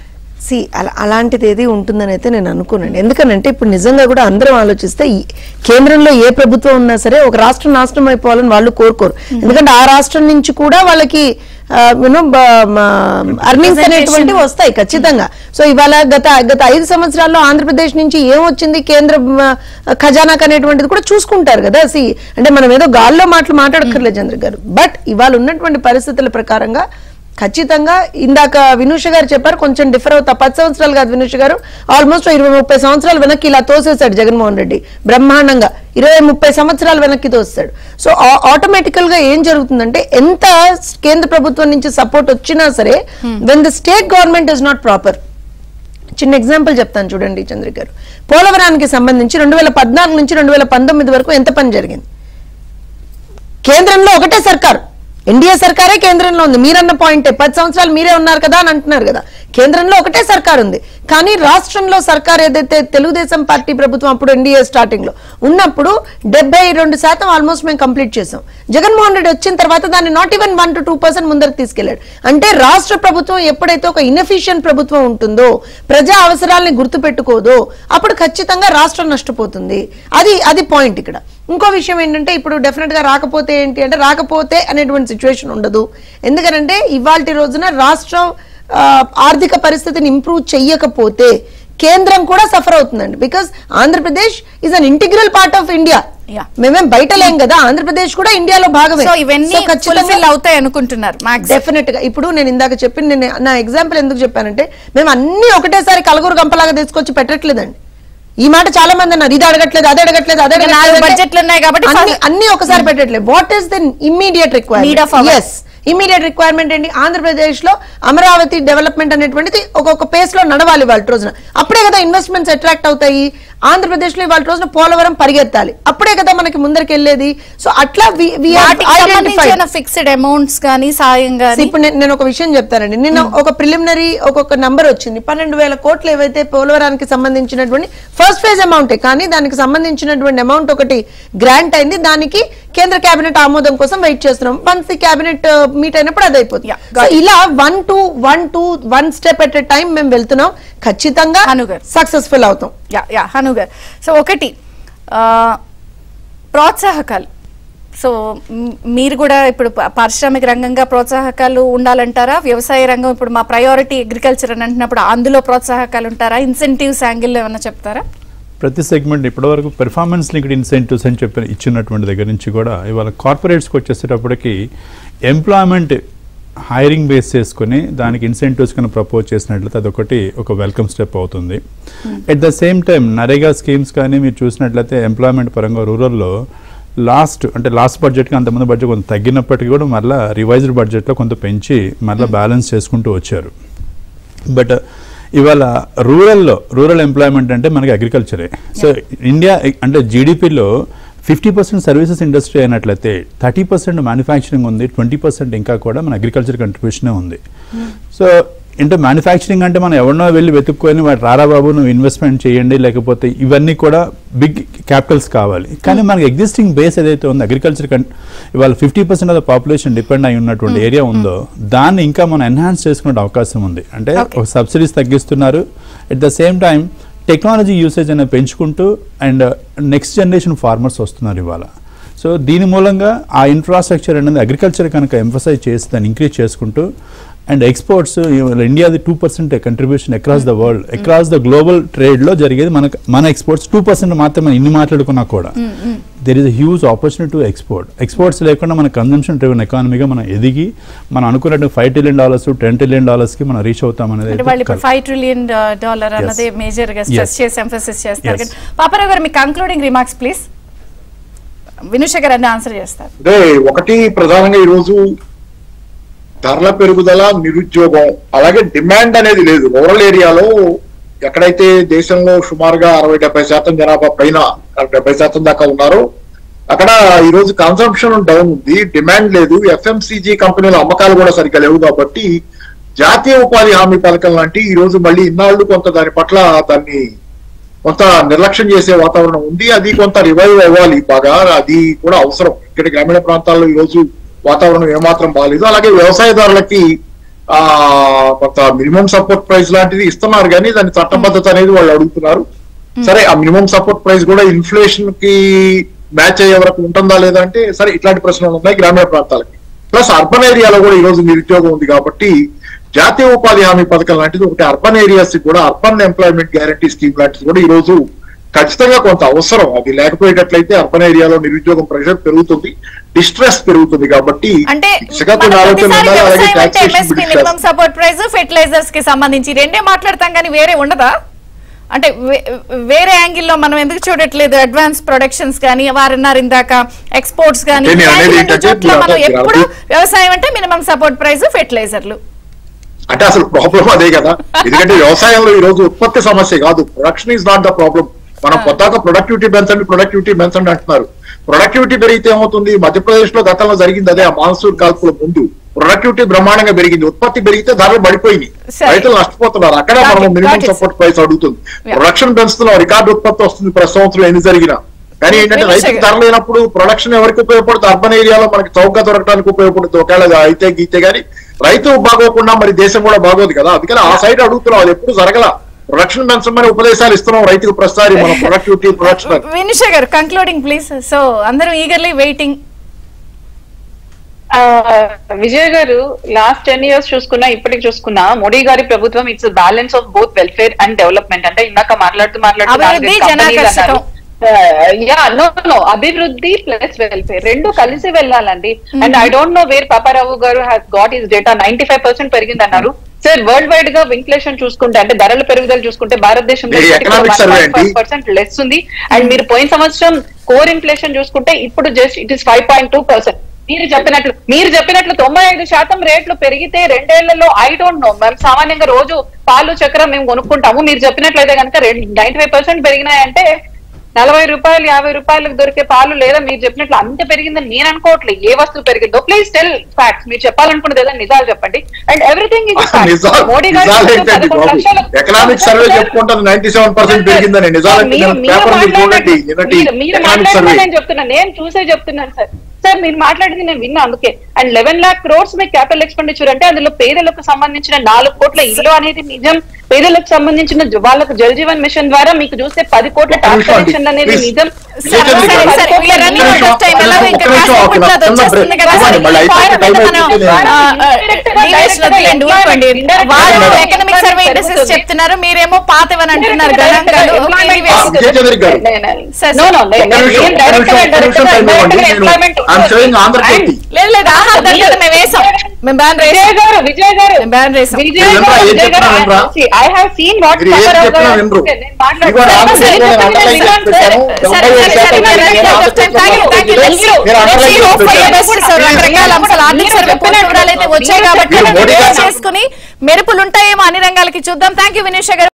సి అలా అలాంటిది ఏది ఉంటుందని అయితే నేను అనుకోనండి ఎందుకనంటే ఇప్పుడు నిజంగా కూడా అందరం ఆలోచిస్తే ఈ కేంద్రంలో ఏ ప్రభుత్వం ఉన్నా సరే ఒక రాష్ట్రం నాశనం అయిపోవాలని వాళ్ళు కోరుకోరు ఎందుకంటే ఆ రాష్ట్రం నుంచి కూడా వాళ్ళకి యూనో అర్నింగ్స్ అనేటువంటివి వస్తాయి ఖచ్చితంగా సో ఇవాళ గత గత ఐదు సంవత్సరాల్లో ఆంధ్రప్రదేశ్ నుంచి ఏం వచ్చింది కేంద్ర మ, ఖజానాకు అనేటువంటిది కూడా చూసుకుంటారు కదా సి అంటే మనం ఏదో గాల్లో మాటలు మాట్లాడక్కర్లేదు చంద్ర గారు బట్ ఇవాళ ఉన్నటువంటి పరిస్థితుల ప్రకారంగా ఖచ్చితంగా ఇందాక వినూష గారు చెప్పారు కొంచెం డిఫర్ అవుతా పది సంవత్సరాలు కాదు వినూష గారు ఆల్మోస్ట్ ఇరవై ముప్పై సంవత్సరాలు వెనక్కి ఇలా తోసేశాడు జగన్మోహన్ రెడ్డి బ్రహ్మాండంగా ఇరవై ముప్పై సంవత్సరాలు వెనక్కి తోస్తాడు సో ఆటోమేటికల్ గా ఏం జరుగుతుందంటే ఎంత కేంద్ర ప్రభుత్వం నుంచి సపోర్ట్ వచ్చినా సరే when the state government is not proper చిన్న ఎగ్జాంపుల్ చెప్తాను చూడండి చంద్ర గారు పోలవరానికి సంబంధించి రెండు వేల పద్నాలుగు నుంచి రెండు వేల పంతొమ్మిది వరకు ఎంత పని జరిగింది కేంద్రంలో ఒకటే సర్కార్ ఎన్డీఏ సర్కారే కేంద్రంలో ఉంది మీరన్న పాయింటే పది సంవత్సరాలు మీరే ఉన్నారు కదా అని అంటున్నారు కదా కేంద్రంలో ఒకటే సర్కార్ ఉంది కానీ రాష్ట్రంలో సర్కార్ ఏదైతే తెలుగుదేశం పార్టీ ప్రభుత్వం అప్పుడు ఎన్డీఏ స్టార్టింగ్ లో ఉన్నప్పుడు డెబ్బై రెండు శాతం ఆల్మోస్ట్ మేము కంప్లీట్ చేసాం జగన్మోహన్ రెడ్డి వచ్చిన తర్వాత దాన్ని not even one to two percent ముందరకు తీసుకెళ్లాడు అంటే రాష్ట్ర ప్రభుత్వం ఎప్పుడైతే ఒక ఇన్ఎఫిషియెంట్ ప్రభుత్వం ఉంటుందో ప్రజా అవసరాలని గుర్తుపెట్టుకోదో అప్పుడు ఖచ్చితంగా రాష్ట్రం నష్టపోతుంది అది అది పాయింట్ ఇక్కడ ఇంకో విషయం ఏంటంటే ఇప్పుడు డెఫినెట్ గా రాకపోతే ఏంటి అంటే రాకపోతే అనేటువంటి సిచ్యువేషన్ ఉండదు ఎందుకంటే ఇవాళ రోజున రాష్ట్రం ఆ, ఆర్థిక పరిస్థితిని ఇంప్రూవ్ చెయ్యకపోతే కేంద్రం కూడా సఫర్ అవుతుందండి because Andhra Pradesh is an integral part of India Yeah. మేమేం బయట లేం కదా ఆంధ్రప్రదేశ్ కూడా ఇండియాలో భాగమే సో ఇవన్నీ So, ఖచ్చితంగా- ఫుల్ఫిల్ అవుతాయి అనుకుంటున్నారు మ్యాక్స్ డెఫినెట్ గా ఇప్పుడు నేను ఇందాక చెప్పిన నేను నా ఎగ్జాంపుల్ ఎందుకు చెప్పానంటే మేము అన్ని ఒకటేసారి కలగూరు గంపలాగా తీసుకొచ్చి పెట్టట్లేదండి ఈ మాట చాలా మంది అన్నారు ఇది అడగట్లేదు అది అడగట్లేదు అది ఇంకా అడగట్లేదు నాలుగు అంటే బడ్జెట్లు ఉన్నాయి కాబట్టి అన్ని ఫస్ట్- అన్ని ఒకసారి పెట్టట్లేదు what is the immediate Need of requirement hour. Yes immediate requirement ఏంటి ఆంధ్రప్రదేశ్ లో అమరావతి డెవలప్మెంట్ అనేటువంటిది ఒక్కొక్క పేస్ లో నడవాలి వాళ్ళ రోజున అప్పుడే కదా ఇన్వెస్ట్మెంట్స్ అట్రాక్ట్ అవుతాయి ఆంధ్రప్రదేశ్ లో వాళ్ళ రోజున పోలవరం పరిగెత్తాలి అప్పుడే కదా మనకి ముందరికి వెళ్ళేది సో అట్లా వాటికి సంబంధించిన ఫిక్స్డ్ అమౌంట్స్ కానీ సాయం సో కానీ ఇప్పుడు నేను- నేను ఒక విషయం చెప్తానండి నిన్న ఒక ప్రిలిమినరీ ఒక్కొక్క నంబర్ వచ్చింది పన్నెండు వేల కోట్లు ఏవైతే పోలవరానికి సంబంధించినటువంటి ఫస్ట్ ఫేజ్ అమౌంటే కానీ దానికి సంబంధించినటువంటి అమౌంట్ ఒకటి గ్రాంట్ అయింది దానికి కేంద్ర కేబినెట్ ఆమోదం కోసం వెయిట్ చేస్తున్నాం వన్స్ ది కేబినెట్ మీట్ అయినప్పుడు అది అయిపోతుంది Yeah, సో ఇలా one two one two one step at a time మేము వెళ్తున్నాం ఖచ్చితంగా అను గారు. సక్సెస్ఫుల్ అవుతాం యా యా హను గారు సో ఒకటి ఆ, ప్రోత్సాహకాలు సో మ్, మీరు కూడా ఇప్పుడు ప- పారిశ్రామిక రంగంగా ప్రోత్సాహకాలు ఉండాలంటారా వ్యవసాయ రంగం ఇప్పుడు మా ప్రయారిటీ అగ్రికల్చర్ అని అంటున్నప్పుడు అందులో ప్రోత్సాహకాలు ఉంటారా ఇన్సెంటివ్స్ యాంగిల్లో ఏమైనా చెప్తారా ప్రతి సెగ్మెంట్ ఇప్పటివరకు పెర్ఫార్మెన్స్ లింక్డ్ ఇన్సెంటివ్స్ అని చెప్పిన ఇచ్చినటువంటి దగ్గర నుంచి కూడా ఇవాళ కార్పొరేట్స్కి వచ్చేసేటప్పటికి ఎంప్లాయ్మెంట్ హైరింగ్ బేస్ చేసుకుని దానికి ఇన్సెంటివ్స్ కన్నా ప్రపోజ్ చేసినట్లయితే అదొకటి ఒక వెల్కమ్ స్టెప్ అవుతుంది at the same time NREGA schemes కానీ మీరు చూసినట్లయితే ఎంప్లాయ్మెంట్ పరంగా రూరల్లో లాస్ట్ అంటే లాస్ట్ బడ్జెట్కి అంతమంది బడ్జెట్ కొంత తగ్గినప్పటికీ కూడా మళ్ళీ రివైజ్డ్ బడ్జెట్లో కొంత పెంచి మళ్ళీ బ్యాలెన్స్ చేసుకుంటూ వచ్చారు బట్ ఇవాళ రూరల్లో రూరల్ ఎంప్లాయ్మెంట్ అంటే మనకి అగ్రికల్చరే సో ఇండియా అంటే జీడిపిలో ఫిఫ్టీ పర్సెంట్ సర్వీసెస్ ఇండస్ట్రీ అయినట్లయితే థర్టీ పర్సెంట్ మ్యానుఫ్యాక్చరింగ్ ఉంది ట్వంటీ పర్సెంట్ ఇంకా కూడా మన అగ్రికల్చర్ కంట్రిబ్యూషనే ఉంది సో అంటే మ్యానుఫ్యాక్చరింగ్ అంటే మనం ఎవరినో వెళ్ళి వెతుక్కొని వాడు రారా బాబు నువ్వు ఇన్వెస్ట్మెంట్ చేయండి లేకపోతే ఇవన్నీ కూడా బిగ్ క్యాపిటల్స్ కావాలి కానీ మనకి ఎగ్జిస్టింగ్ బేస్ ఏదైతే ఉందో అగ్రికల్చర్ కన్ ఇవాళ fifty percent of the population depend అయి ఉన్నటువంటి ఏరియా ఉందో దాన్ని ఇంకా మనం ఎన్హాన్స్ చేసుకునే అవకాశం ఉంది అంటే ఒక సబ్సిడీస్ తగ్గిస్తున్నారు at the same time technology usage అనేది పెంచుకుంటూ అండ్ నెక్స్ట్ జనరేషన్ ఫార్మర్స్ వస్తున్నారు ఇవాళ సో దీని మూలంగా ఆ ఇన్ఫ్రాస్ట్రక్చర్ అనేది అగ్రికల్చర్ కనుక ఎంఫసైజ్ చేసి దాన్ని ఇంక్రీజ్ చేసుకుంటూ అండ్ ఎక్స్పోర్ట్స్ ఇండియాది two percent contribution across the world across the global ట్రేడ్లో జరిగేది మనకు మన ఎక్స్పోర్ట్స్ టూ పర్సెంట్ మాత్రమే ఇన్ని మాట్లాడుకున్నా కూడా there is a huge opportunity to export exports లేకుండా మన కన్జంప్షన్ డ్రివెన్ ఎకానమీగా మనం ఎదిగి మనం అనుకున్నట్టు five trillion dollars ten trillion డాలర్స్కి మనం రీచ్ అవుతాం అనేది అంటే వాళ్ళు ఇప్పుడు ఫైవ్ ట్రిలియన్ డాలర్ అన్నదే మేజర్ గా స్ట్రెస్ Yes. చేసి ఎంఫసిస్ చేస్తారు Yes. కానీ పాపారావు గారు మీ కంక్లూడింగ్ రిమార్క్స్ ప్లీజ్ వినుష గారు అన్ని ఆన్సర్ చేస్తారు అంటే ఒకటి ప్రధానంగా ఈ రోజు ధరల పెరుగుదల నిరుద్యోగం అలాగే డిమాండ్ అనేది లేదు రూరల్ ఏరియాలో ఎక్కడైతే దేశంలో సుమారుగా అరవై డెబ్బై శాతం జనాభా పైన డెబ్బై శాతం దాకా ఉన్నారో అక్కడ ఈ రోజు కన్సంప్షన్ డౌన్ ఉంది డిమాండ్ లేదు ఎఫ్ఎంసీజీ కంపెనీల అమ్మకాలు కూడా సరిగ్గా లేవు కాబట్టి జాతీయ ఉపాధి హామీ పథకం లాంటి ఈ రోజు మళ్ళీ ఇన్నాళ్ళు కొంత దాని పట్ల దాన్ని కొంత నిర్లక్ష్యం చేసే వాతావరణం ఉంది అది కొంత రివైవ్ అవ్వాలి బాగా అది కూడా అవసరం ఇక్కడ గ్రామీణ ప్రాంతాల్లో ఈ రోజు వాతావరణం ఏమాత్రం బాగాలేదు అలాగే వ్యవసాయదారులకి ఆ కొంత మినిమం సపోర్ట్ ప్రైస్ లాంటిది ఇస్తున్నారు కానీ దాని చట్టబద్ధత అనేది వాళ్ళు అడుగుతున్నారు సరే ఆ మినిమం సపోర్ట్ ప్రైస్ కూడా ఇన్ఫ్లేషన్ కి మ్యాచ్ అయ్యే వరకు ఉంటుందా లేదా అంటే సరే ఇట్లాంటి ప్రశ్నలు ఉన్నాయి గ్రామీణ ప్రాంతాలకి ప్లస్ అర్బన్ ఏరియాలో కూడా ఈ రోజు నిరుద్యోగం ఉంది కాబట్టి జాతీయ ఉపాధి హామీ పథకం లాంటిది ఒకటి అర్బన్ ఏరియాస్ కూడా అర్బన్ ఎంప్లాయ్మెంట్ గ్యారంటీ స్కీమ్ లాంటిది కూడా ఈ రోజు ఖచ్చితంగా కొంత అవసరం అది లేకపోయేటట్లయితే అర్బన్ ఏరియాలో నిరుద్యోగం ప్రెషర్ పెరుగుతుంది డిస్ట్రెస్ పెరుగుతుంది కాబట్టి అంటే దిశగా మనం కొన్ని ఆలోచనలు ప్రతిసారి ఉండాలి అలాగే వ్యవసాయం అంటే taxation MSP discuss. Minimum support price fertilisers కి సంబంధించి రెండే మాట్లాడతాం కానీ వేరే ఉండదా అంటే వే- వేరే యాంగిల్లో మనం ఎందుకు చూడట్లేదు అడ్వాన్స్ ప్రొడక్షన్స్ కానీ వారన్నారు ఇందాక ఎక్స్పోర్ట్స్ కానీ అంటే నేను అనేది ఇలాంటి ఏంటంటే చోట్ల మీరు మనం అదే- ఎప్పుడు వ్యవసాయం అంటే మినిమం సపోర్ట్ ప్రైస్ ఫెర్టిలైజర్లు అంటే అసలు ప్రాబ్లం అదే కదా ఎందుకంటే వ్యవసాయంలో ఈ రోజు ఉత్పత్తి సమస్య కాదు production is not the problem మనం కొత్తగా ప్రొడక్టివిటీ పెంచండి ప్రొడక్టివిటీ పెంచండి అంటున్నారు ప్రొడక్టివిటీ పెరిగితే ఏమవుతుంది మధ్యప్రదేశ్ లో గతంలో జరిగింది అదే ఆ మాన్సూన్ కాల్పుల ముందు ప్రొడక్టివిటీ బ్రహ్మాండంగా పెరిగింది ఉత్పత్తి పెరిగితే ధరలు పడిపోయినాయి సరే. రైతులు నష్టపోతున్నారు అక్కడ Got మనం it, minimum got it, support price అడుగుతుంది Yeah. ప్రొడక్షన్ పెంచుతున్నాం రికార్డు ఉత్పత్తి వస్తుంది ప్రతి సంవత్సరం ఎన్ని జరిగినా కానీ ఏంటంటే Finish రైతుకు అయ్యారు. ధర లేనప్పుడు ప్రొడక్షన్ ఎవరికి ఉపయోగపడుతుంది అర్బన్ ఏరియాలో మనకి చౌకగా దొరకడానికి ఉపయోగపడుతుంది ఒకవేళ అది అయితే గీతే గానీ రైతు బాగోకుండా మరి దేశం కూడా బాగోదు కదా అందుకని ఆ సైడ్ అడుగుతున్నాం అది ఎప్పుడు జరగల ప్రొడక్షన్ పెంచమని ఉపదేశాలు ఇస్తున్నాం రైతుకు ప్రస్తుతాన్ని మన ప్రొడక్టివిటీ ప్రొడక్షన్ వినుష గారు కంక్లూడింగ్ ప్లీజ్ సో అందరం ఈగర్లీ వెయిటింగ్ ఆ, విజయ్ గారు లాస్ట్ టెన్ ఇయర్స్ చూసుకున్నా ఇప్పటికి చూసుకున్నా మోడీ గారి ప్రభుత్వం it's balance of both welfare and development అంటే ఇందాక మాట్లాడుతూ మాట్లాడుతూ అభివృద్ధి, నాలుగైదు companies జనాకర్షకం. అన్నారు. యా నో నో అభివృద్ధి ప్లస్ వెల్ఫేర్ రెండు కలిసి వెళ్ళాలండి and I don't know where Paparao గారు has got is data ninety five percent పెరిగింది అన్నారు సార్ వరల్డ్ వైడ్ గా ఇన్ఫ్లేషన్ చూసుకుంటే అంటే ధరల పెరుగుదల చూసుకుంటే భారతదేశంలో ఇది economic survey అండి. పర్సెంట్ లెస్ ఉంది అండ్ మీరు పోయిన సంవత్సరం కోర్ ఇన్ఫ్లేషన్ చూసుకుంటే ఇప్పుడు just it is five point two percent మీరు చెప్పినట్లు మీరు చెప్పినట్లు తొంభై ఐదు శాతం రేట్లు పెరిగితే రెండేళ్లలో ఐ డోంట్ నో మేము సామాన్యంగా రోజు పాలు చక్కెర మేము కొనుక్కుంటాము మీరు చెప్పినట్లయితే కనుక నైన్టీ ఫైవ్ పర్సెంట్ పెరిగినాయంటే నలభై రూపాయలు యాభై రూపాయలకు దొరికే పాలు లేదా మీరు చెప్పినట్లు అంత పెరిగిందని నేను అనుకోవట్లేదు ఏ వస్తువు పెరిగిందో ప్లీజ్ టెల్ ఫ్యాక్ట్స్ మీరు చెప్పాలనుకున్నది ఏదైనా నిజాలు చెప్పండి అండ్ ఎవ్రీథింగ్ నిజాలు నిజాలు ఏంటండి బాబు ఎకనామిక్ సర్వే చెప్పుకుంటుంది నైన్టీ సెవెన్ పర్సెంట్ పెరిగిందని నిజాలు మీరు- మీరు పేపర్ మీరు చూడండి మాట్లాడినట్టు- నిన్నటి మీరు- మీరు ఎకనామిక్ సర్వే మాట్లాడినా నేను చెప్తున్నా నేను చూసే చెప్తున్నాను సార్ సార్ మీరు మాట్లాడింది నేను విన్నా అందుకే అండ్ లెవెన్ లాక్ క్రోర్స్ మీ క్యాపిటల్ ఎక్స్పెండిచర్ అంటే అందులో పేదలకు సంబంధించిన నాలుగు కోట్ల ఇల్లు అనేది నిజం పేదలకు సంబంధించిన జ- వాళ్ళకు జల్ జీవన్ మిషన్ ద్వారా మీకు చూస్తే పది కోట్ల ఒక్క నిమిషం అండి. కనెక్షన్ అనేది Please. నిజం విజయ్ చంద్ర సరే, గారు, సరే, we are running out of time. ఎలాగో ఇంకా ఒక్క నిమిషం, కాసేపట్లో ఒక్క అది నిమిషం వచ్చేస్తుంది కదా. ఇవ్వండి, మళ్ళీ ఈ అయిపోతే point టైం మీద మనం, అయిపోతుంది. ఆ, ఆ, DVS వద్దు, ఎండ్ ఊరుకోండి. వాళ్ళు ఎకనామిక్ సర్వే ఇండస్ట్రీస్ చెప్తున్నారు మీరేమో పాతవని అంటున్నారు గణాంకాలు ఆ, విజయ్ చంద్ర గారు. సార్, No, no, ఒక్క నిమిషం, ఒక్క నిమిషం, ఒక్క నిమిషం టైం ఇవ్వండి. నేను- I'm showing ఆంధ్రజ్యోతి లేదు లేదు ఆహార ధరలు మేము వేసాం మేము బ్యాన్ విజయ్ రేసాం గారు విజయ్ గారు మేము బ్యాన్ రేసాం విజయ్ మీరు గారు ఏం విజయ్ చెప్పినా గారు వినరా? ఐ హావ్ సీన్ వాట్ మీరు ఏం చెప్పినా వినరు. ఇది కూడా ఆంధ్రప్రదేశ్ లో నేను underline చేసి పెట్టాను. సరే, తొంభై సరే, ఏడు సరే, శాతం సరే, నేను సరే, Andhra Pradesh thank you, thank you. లో Let's see, మీరు let's underline see, చేసి hope for your పెట్టాను. best, sir. రకరకాల అంశాలు ఆర్థిక సర్వే పోటీ అయితే వచ్చాయి కాబట్టి మీరు మోడీ గారు- చేసుకుని మెరుపులు ఉంటాయేమో అన్ని రంగాలకి చూద్దాం థ్యాంక్ యూ వినేష్ గారు